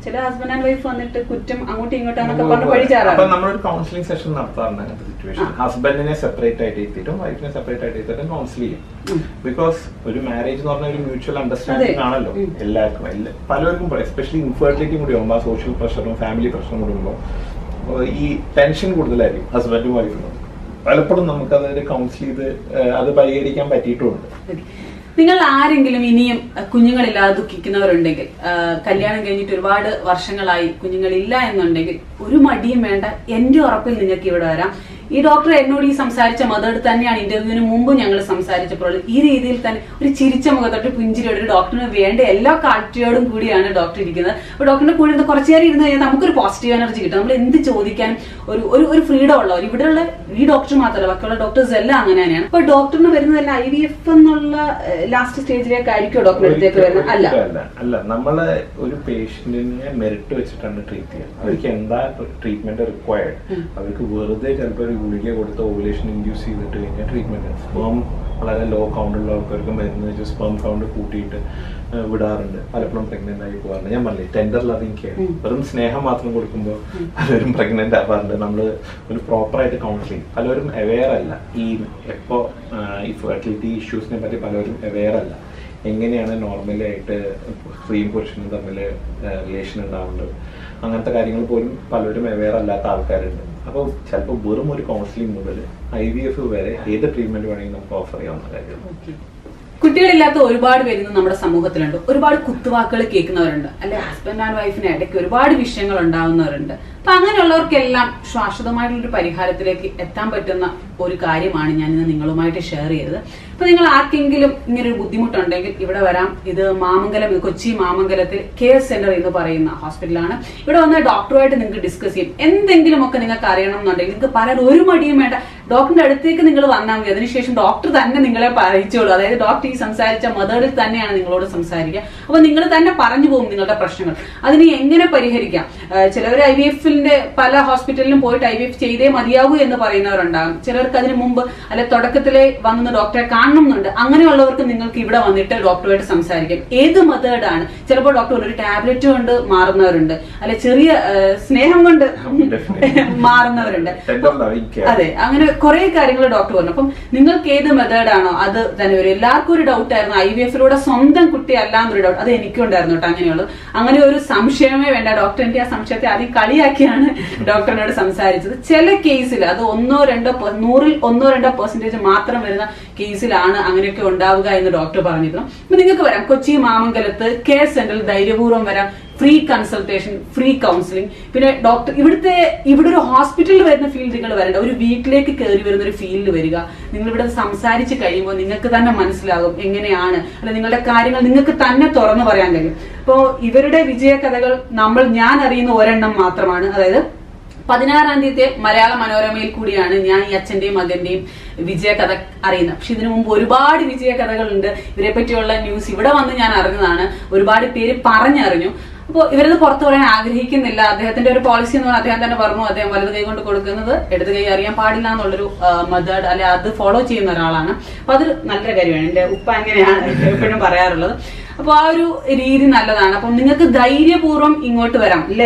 ചില ഹസ്ബൻഡ് ആൻഡ് വൈഫ് വന്നിട്ട് കുറ്റം അങ്ങോട്ടും ഇങ്ങോട്ടാന്നൊക്കെ പറഞ്ഞ് പഴിച്ചാറാണ് അപ്പൊ നമ്മളൊരു കൗൺസിലിംഗ് സെഷൻ നടത്താറുണ്ട് അങ്ങനത്തെ സിറ്റുവേഷൻ ആ. ഹസ്ബൻഡിനെ സെപ്പറേറ്റ് ആയിട്ട് ഇരുത്തിയിട്ടും വൈഫിനെ സെപ്പറേറ്റ് ആയിട്ട് ഇരുത്തിയിട്ടും കൗൺസിൽ ചെയ്യും ഉം. ബിക്കോസ് ഒരു മാരേജ് എന്ന് പറഞ്ഞ ഒരു മ്യൂച്വൽ അണ്ടർസ്റ്റാൻഡിംഗ് അതെ. ആണല്ലോ ഉം. എല്ലാവർക്കും എല്ലാ പലർക്കും എസ്പെഷ്യലി ഇൻഫെർട്ടിലിറ്റി കൂടി ആകുമ്പോൾ സോഷ്യൽ പ്രഷറും ഫാമിലി പ്രഷറും കൂടി ആകുമ്പോൾ ഈ ടെൻഷൻ കൂടുതലായിരിക്കും ഹസ്ബൻഡും വൈഫിനും പലപ്പോഴും നമുക്കത് കൗൺസിൽ ചെയ്ത് ഏഹ്, അത് പരിഹരിക്കാൻ പറ്റിയിട്ടുമുണ്ട് നിങ്ങൾ ആരെങ്കിലും ഇനിയും അഹ്, കുഞ്ഞുങ്ങളില്ലാതെ ദുഃഖിക്കുന്നവരുണ്ടെങ്കിൽ ആഹ്, കല്യാണം കഴിഞ്ഞിട്ട് ഒരുപാട് വർഷങ്ങളായി കുഞ്ഞുങ്ങളില്ല എന്നുണ്ടെങ്കിൽ ഒരു മടിയും വേണ്ട എന്റെ ഉറപ്പിൽ നിങ്ങൾക്ക് ഇവിടെ വരാം ഈ ഡോക്ടർ എന്നോട് ഈ സംസാരിച്ച മതോട് തന്നെയാണ് ഇന്റർവ്യൂവിന് മുമ്പ് ഞങ്ങൾ സംസാരിച്ചപ്പോൾ ഈ രീതിയിൽ തന്നെ ഒരു ചിരിച്ച മുഖത്തോട്ട് പുഞ്ചിരിയോട് ഒരു ഡോക്ടറിന് വേണ്ട എല്ലാ കാഴ്ചയോടും കൂടിയാണ് ഡോക്ടർ ഇരിക്കുന്നത് അപ്പൊ ഡോക്ടറിന്റെ കൂടെ ഇരുന്ന് കുറച്ചു നേരം ഇരുന്ന് കഴിഞ്ഞാൽ നമുക്കൊരു പോസിറ്റീവ് എനർജി കിട്ടും നമ്മൾ എന്ത് ചോദിക്കാനും ഒരു ഒരു ഒരു ഫ്രീഡം ഉള്ളവർ ഇവിടെയുള്ള ഈ ഡോക്ടർ മാത്രമല്ല ബാക്കിയുള്ള ഡോക്ടേഴ്സ് എല്ലാം അങ്ങനെ തന്നെയാണ് അപ്പൊ ഡോക്ടറിന് വരുന്നതല്ല ഐ വി എഫ് എന്നുള്ള ലാസ്റ്റ് സ്റ്റേജിലേക്കായിരിക്കും ഡോക്ടർ അടുത്തേക്ക് വരുന്നത് അല്ല അല്ല അല്ല നമ്മള് ഒരു പേഷ്യന്റിനെ മെറിറ്റ് വെച്ചിട്ടാണ് ട്രീറ്റ് ചെയ്യുക അവർക്ക് എന്താ ട്രീറ്റ്മെന്റ് റിക്വയർഡ് ഉം. അവർക്ക് വെറുതെ ചിലപ്പോൾ ഒരു ഗുളിക കൊടുത്ത് ഓവുലേഷൻ ഇൻഡ്യൂസ് ചെയ്തിട്ട് കഴിഞ്ഞാൽ ട്രീറ്റ്മെന്റ് സ്പേം വളരെ ലോ കൗണ്ട് ഉള്ള ആൾക്കാർക്ക് മരുന്ന് വെച്ച് സ്പേം കൗണ്ട് കൂട്ടിയിട്ട് ആ, വിടാറുണ്ട് പലപ്പോഴും പ്രഗ്നന്റ് ആയി പോകാറുണ്ട് ഞാൻ പറഞ്ഞില്ലേ ടെൻഡർ ലവിങ് കെയർ ഉം. വെറും സ്നേഹം മാത്രം കൊടുക്കുമ്പോൾ പലരും പ്രഗ്നന്റ് ആവാറുണ്ട് നമ്മൾ ഒരു പ്രോപ്പറായിട്ട് കൗൺസിലിംഗ് പലരും അവെയർ അല്ല ഈ എപ്പോ ആ, ഈ ഫെർട്ടിലിറ്റി ഇഷ്യൂസിനെ പറ്റി പലരും അവെയർ അല്ല എങ്ങനെയാണ് നോർമലി ആയിട്ട് സ്ത്രീയും പുരുഷനും തമ്മിൽ റിലേഷൻ ഉണ്ടാവേണ്ടത് അങ്ങനത്തെ കാര്യങ്ങൾ പോലും പലരും അവെയർ അല്ലാത്ത ആൾക്കാരുണ്ട് അപ്പോൾ ചിലപ്പോൾ വെറും ഒരു കൗൺസിലിംഗ് മുതൽ ഐ വി എഫ് വരെ ഏത് ട്രീറ്റ്മെന്റ് വേണമെങ്കിലും നമുക്ക് ഓഫർ ചെയ്യാവുന്ന കാര്യമാണ് കുട്ടികളില്ലാത്ത ഒരുപാട് പേര് ഇന്ന് നമ്മുടെ സമൂഹത്തിലുണ്ട് ഒരുപാട് കുത്തുവാക്കുകൾ കേൾക്കുന്നവരുണ്ട് അല്ലെ ഹസ്ബൻഡ് ആൻഡ് വൈഫിന് ഇടയ്ക്ക് ഒരുപാട് വിഷയങ്ങൾ ഉണ്ടാവുന്നവരുണ്ട് അപ്പൊ അങ്ങനെയുള്ളവർക്കെല്ലാം ശാശ്വതമായിട്ടുള്ള ഒരു പരിഹാരത്തിലേക്ക് എത്താൻ പറ്റുന്ന ഒരു കാര്യമാണ് ഞാൻ ഇന്ന് നിങ്ങളുമായിട്ട് ഷെയർ ചെയ്തത് അപ്പൊ നിങ്ങൾ ആർക്കെങ്കിലും ഇങ്ങനെ ഒരു ബുദ്ധിമുട്ടുണ്ടെങ്കിൽ ഇവിടെ വരാം ഇത് മാമംഗലം കൊച്ചി മാമംഗലത്തിൽ കെയർ സെന്റർ എന്ന് പറയുന്ന ഹോസ്പിറ്റലാണ് ഇവിടെ വന്ന് ഡോക്ടറുമായിട്ട് നിങ്ങൾക്ക് ഡിസ്കസ് ചെയ്യും എന്തെങ്കിലുമൊക്കെ നിങ്ങൾക്ക് അറിയണം എന്നുണ്ടെങ്കിൽ നിങ്ങൾക്ക് പറയാൻ ഒരു മടിയും വേണ്ട ഡോക്ടറിന്റെ അടുത്തേക്ക് നിങ്ങൾ വന്നാൽ മതി അതിനുശേഷം ഡോക്ടർ തന്നെ നിങ്ങളെ പറയിച്ചോളൂ അതായത് ഡോക്ടർ ഈ സംസാരിച്ച മതേഡിൽ തന്നെയാണ് നിങ്ങളോട് സംസാരിക്കുക അപ്പൊ നിങ്ങൾ തന്നെ പറഞ്ഞു പോകും നിങ്ങളുടെ പ്രശ്നങ്ങൾ അതിനെ എങ്ങനെ പരിഹരിക്കാം ചിലവർ ഐ വി എഫിന്റെ പല ഹോസ്പിറ്റലിലും പോയിട്ട് ഐ വി എഫ് ചെയ്തേ മതിയാകൂ എന്ന് പറയുന്നവരുണ്ടാകും ചിലർക്ക് അതിന് മുമ്പ് അല്ലെ തുടക്കത്തിലെ വന്ന് ഡോക്ടറെ കാണണം എന്നുണ്ട് അങ്ങനെയുള്ളവർക്ക് നിങ്ങൾക്ക് ഇവിടെ വന്നിട്ട് ഡോക്ടറുമായിട്ട് സംസാരിക്കാം ഏത് മെത്തേഡാണ് ചിലപ്പോൾ ഡോക്ടർ ഒരു ടാബ്ലറ്റ് കൊണ്ട് മാറുന്നവരുണ്ട് അല്ലെ ചെറിയ ആ, സ്നേഹം കൊണ്ട് മാറുന്നവരുണ്ട് ടെൻഡർ ലവിങ് കെയർ അതെ അങ്ങനെ കുറെ കാര്യങ്ങൾ ഡോക്ടർ പറഞ്ഞു അപ്പം നിങ്ങൾക്ക് ഏത് മെത്തേഡാണോ അത് തന്നെ വരും എല്ലാവർക്കും ഒരു ഡൗട്ട് ആയിരുന്നു ഐ വി എഫിലൂടെ സ്വന്തം കുട്ടി അല്ല എന്നൊരു ഡൗട്ട് അത് എനിക്കും ഉണ്ടായിരുന്നു കേട്ടോ അങ്ങനെയുള്ളത് അങ്ങനെ ഒരു സംശയമേ വേണ്ട ഡോക്ടർ എനിക്ക് ആ സംശയത്തെ ആദ്യം കളിയാക്കിയാണ് ഡോക്ടറിനോട് സംസാരിച്ചത് ചില കേസിൽ അത് ഒന്നോ രണ്ടോ per- നൂറിൽ ഒന്നോ രണ്ടോ പെർസെന്റേജ് മാത്രം വരുന്ന കേസിലാണ് അങ്ങനെയൊക്കെ ഉണ്ടാവുക എന്ന് ഡോക്ടർ പറഞ്ഞിരുന്നു അപ്പൊ നിങ്ങൾക്ക് വരാം കൊച്ചി മാമംഗലത്ത് കെയർ സെന്ററിൽ ധൈര്യപൂർവ്വം വരാം ഫ്രീ കൺസൾട്ടേഷൻ ഫ്രീ കൗൺസിലിംഗ് പിന്നെ ഡോക്ടർ ഇവിടുത്തെ ഇവിടെ ഒരു ഹോസ്പിറ്റലിൽ വരുന്ന ഫീൽഡ് നിങ്ങൾ വരേണ്ട ഒരു വീട്ടിലേക്ക് കയറി വരുന്ന ഒരു ഫീൽഡ് വരിക നിങ്ങൾ ഇവിടെ സംസാരിച്ച് കഴിയുമ്പോൾ നിങ്ങൾക്ക് തന്നെ മനസ്സിലാകും എങ്ങനെയാണ് അല്ല നിങ്ങളുടെ കാര്യങ്ങൾ നിങ്ങൾക്ക് തന്നെ തുറന്നു പറയാൻ കഴിയും അപ്പോ ഇവരുടെ വിജയകഥകൾ നമ്മൾ ഞാൻ അറിയുന്ന ഒരെണ്ണം മാത്രമാണ് അതായത് പതിനാറാം തീയതി മലയാള മനോരമയിൽ കൂടിയാണ് ഞാൻ ഈ അച്ഛന്റെയും മകന്റെയും വിജയകഥ അറിയുന്നത് പക്ഷെ ഇതിനു മുമ്പ് ഒരുപാട് വിജയകഥകളുണ്ട് ഇവരെ പറ്റിയുള്ള ന്യൂസ് ഇവിടെ വന്ന് ഞാൻ അറിഞ്ഞതാണ് ഒരുപാട് പേര് പറഞ്ഞറിഞ്ഞു അപ്പോൾ ഇവരത് പുറത്തു പറയാൻ ആഗ്രഹിക്കുന്നില്ല അദ്ദേഹത്തിന്റെ ഒരു പോളിസി എന്ന് പറഞ്ഞാൽ അദ്ദേഹം തന്നെ പറഞ്ഞു അദ്ദേഹം വലത് കൈ കൊണ്ട് കൊടുക്കുന്നത് ഇടത് കൈ അറിയാൻ പാടില്ല എന്നുള്ളൊരു മെത്തേഡ് അല്ലെ അത് ഫോളോ ചെയ്യുന്ന ഒരാളാണ് അപ്പൊ അതൊരു നല്ലൊരു കാര്യമാണ് എന്റെ ഉപ്പ അങ്ങനെയാണ് എപ്പോഴും പറയാറുള്ളത് അപ്പൊ ആ ഒരു രീതി നല്ലതാണ് അപ്പം നിങ്ങൾക്ക് ധൈര്യപൂർവ്വം ഇങ്ങോട്ട് വരാം അല്ലേ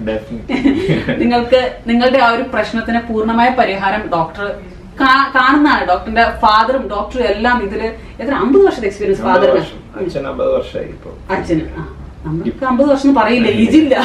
നിങ്ങൾക്ക് നിങ്ങളുടെ ആ ഒരു പ്രശ്നത്തിന് പൂർണ്ണമായ പരിഹാരം ഡോക്ടർ കാ- കാണുന്നതാണ് ഡോക്ടറിന്റെ ഫാദറും ഡോക്ടറും എല്ലാം ഇതില് എത്ര അമ്പത് വർഷത്തെ എക്സ്പീരിയൻസ് ഫാദറിന് അച്ഛൻ അമ്പത് വർഷമായി ഇപ്പൊ അച്ഛന് ആ, നമ്മൾക്ക് അമ്പത് വർഷം എന്ന് പറയില്ല ഏജില്ല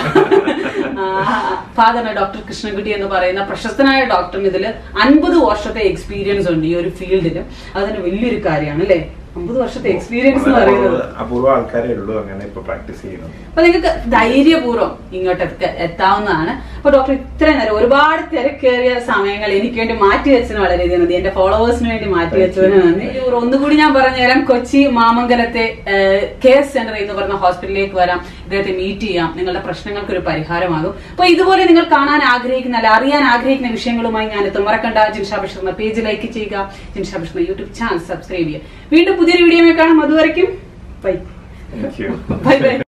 ഫാദറിന് ഡോക്ടർ കൃഷ്ണൻകുട്ടി എന്ന് പറയുന്ന പ്രശസ്തനായ ഡോക്ടറിന് ഇതില് അൻപത് വർഷത്തെ എക്സ്പീരിയൻസ് ഉണ്ട് ഈ ഒരു ഫീൽഡില് അതിന് വലിയൊരു കാര്യമാണ് അല്ലേ അമ്പത് വർഷത്തെ എക്സ്പീരിയൻസ് എന്ന് പറയുന്നത് അപൂർവ ആൾക്കാരേ ഉള്ളൂ അങ്ങനെ ഇപ്പൊ പ്രാക്ടീസ് ചെയ്യുന്നത് അപ്പൊ നിങ്ങൾക്ക് ധൈര്യപൂർവ്വം ഇങ്ങോട്ട് എത്ത- എത്താവുന്നതാണ് അപ്പൊ ഡോക്ടർ ഇത്രയും നേരം ഒരുപാട് തിരക്കേറിയ സമയങ്ങൾ എനിക്ക് വേണ്ടി മാറ്റി വെച്ചതിന് വളരെയധികം നന്ദി എന്റെ ഫോളോവേഴ്സിന് വേണ്ടി മാറ്റി വെച്ചതിന് നന്ദി ഒരു ഒന്നുകൂടി ഞാൻ പറഞ്ഞുതരാം കൊച്ചി മാമംഗലത്തെ കെയർ സെന്റർ എന്ന് പറഞ്ഞ ഹോസ്പിറ്റലിലേക്ക് വരാം ഇദ്ദേഹത്തെ മീറ്റ് ചെയ്യാം നിങ്ങളുടെ പ്രശ്നങ്ങൾക്ക് ഒരു പരിഹാരമാകും അപ്പൊ ഇതുപോലെ നിങ്ങൾ കാണാൻ ആഗ്രഹിക്കുന്ന അല്ല അറിയാൻ ആഗ്രഹിക്കുന്ന വിഷയങ്ങളുമായി ഞാൻ എത്തും മറക്കണ്ട ജിൻഷാ ബഷീർ എന്ന പേജ് ലൈക്ക് ചെയ്യുക ജിൻഷാ ബഷീർ എന്ന യൂട്യൂബ് ചാനൽ സബ്സ്ക്രൈബ് ചെയ്യുക വീണ്ടും പുതിയൊരു വീഡിയോ കാണാം അതുവരയ്ക്കും bye thank you bye by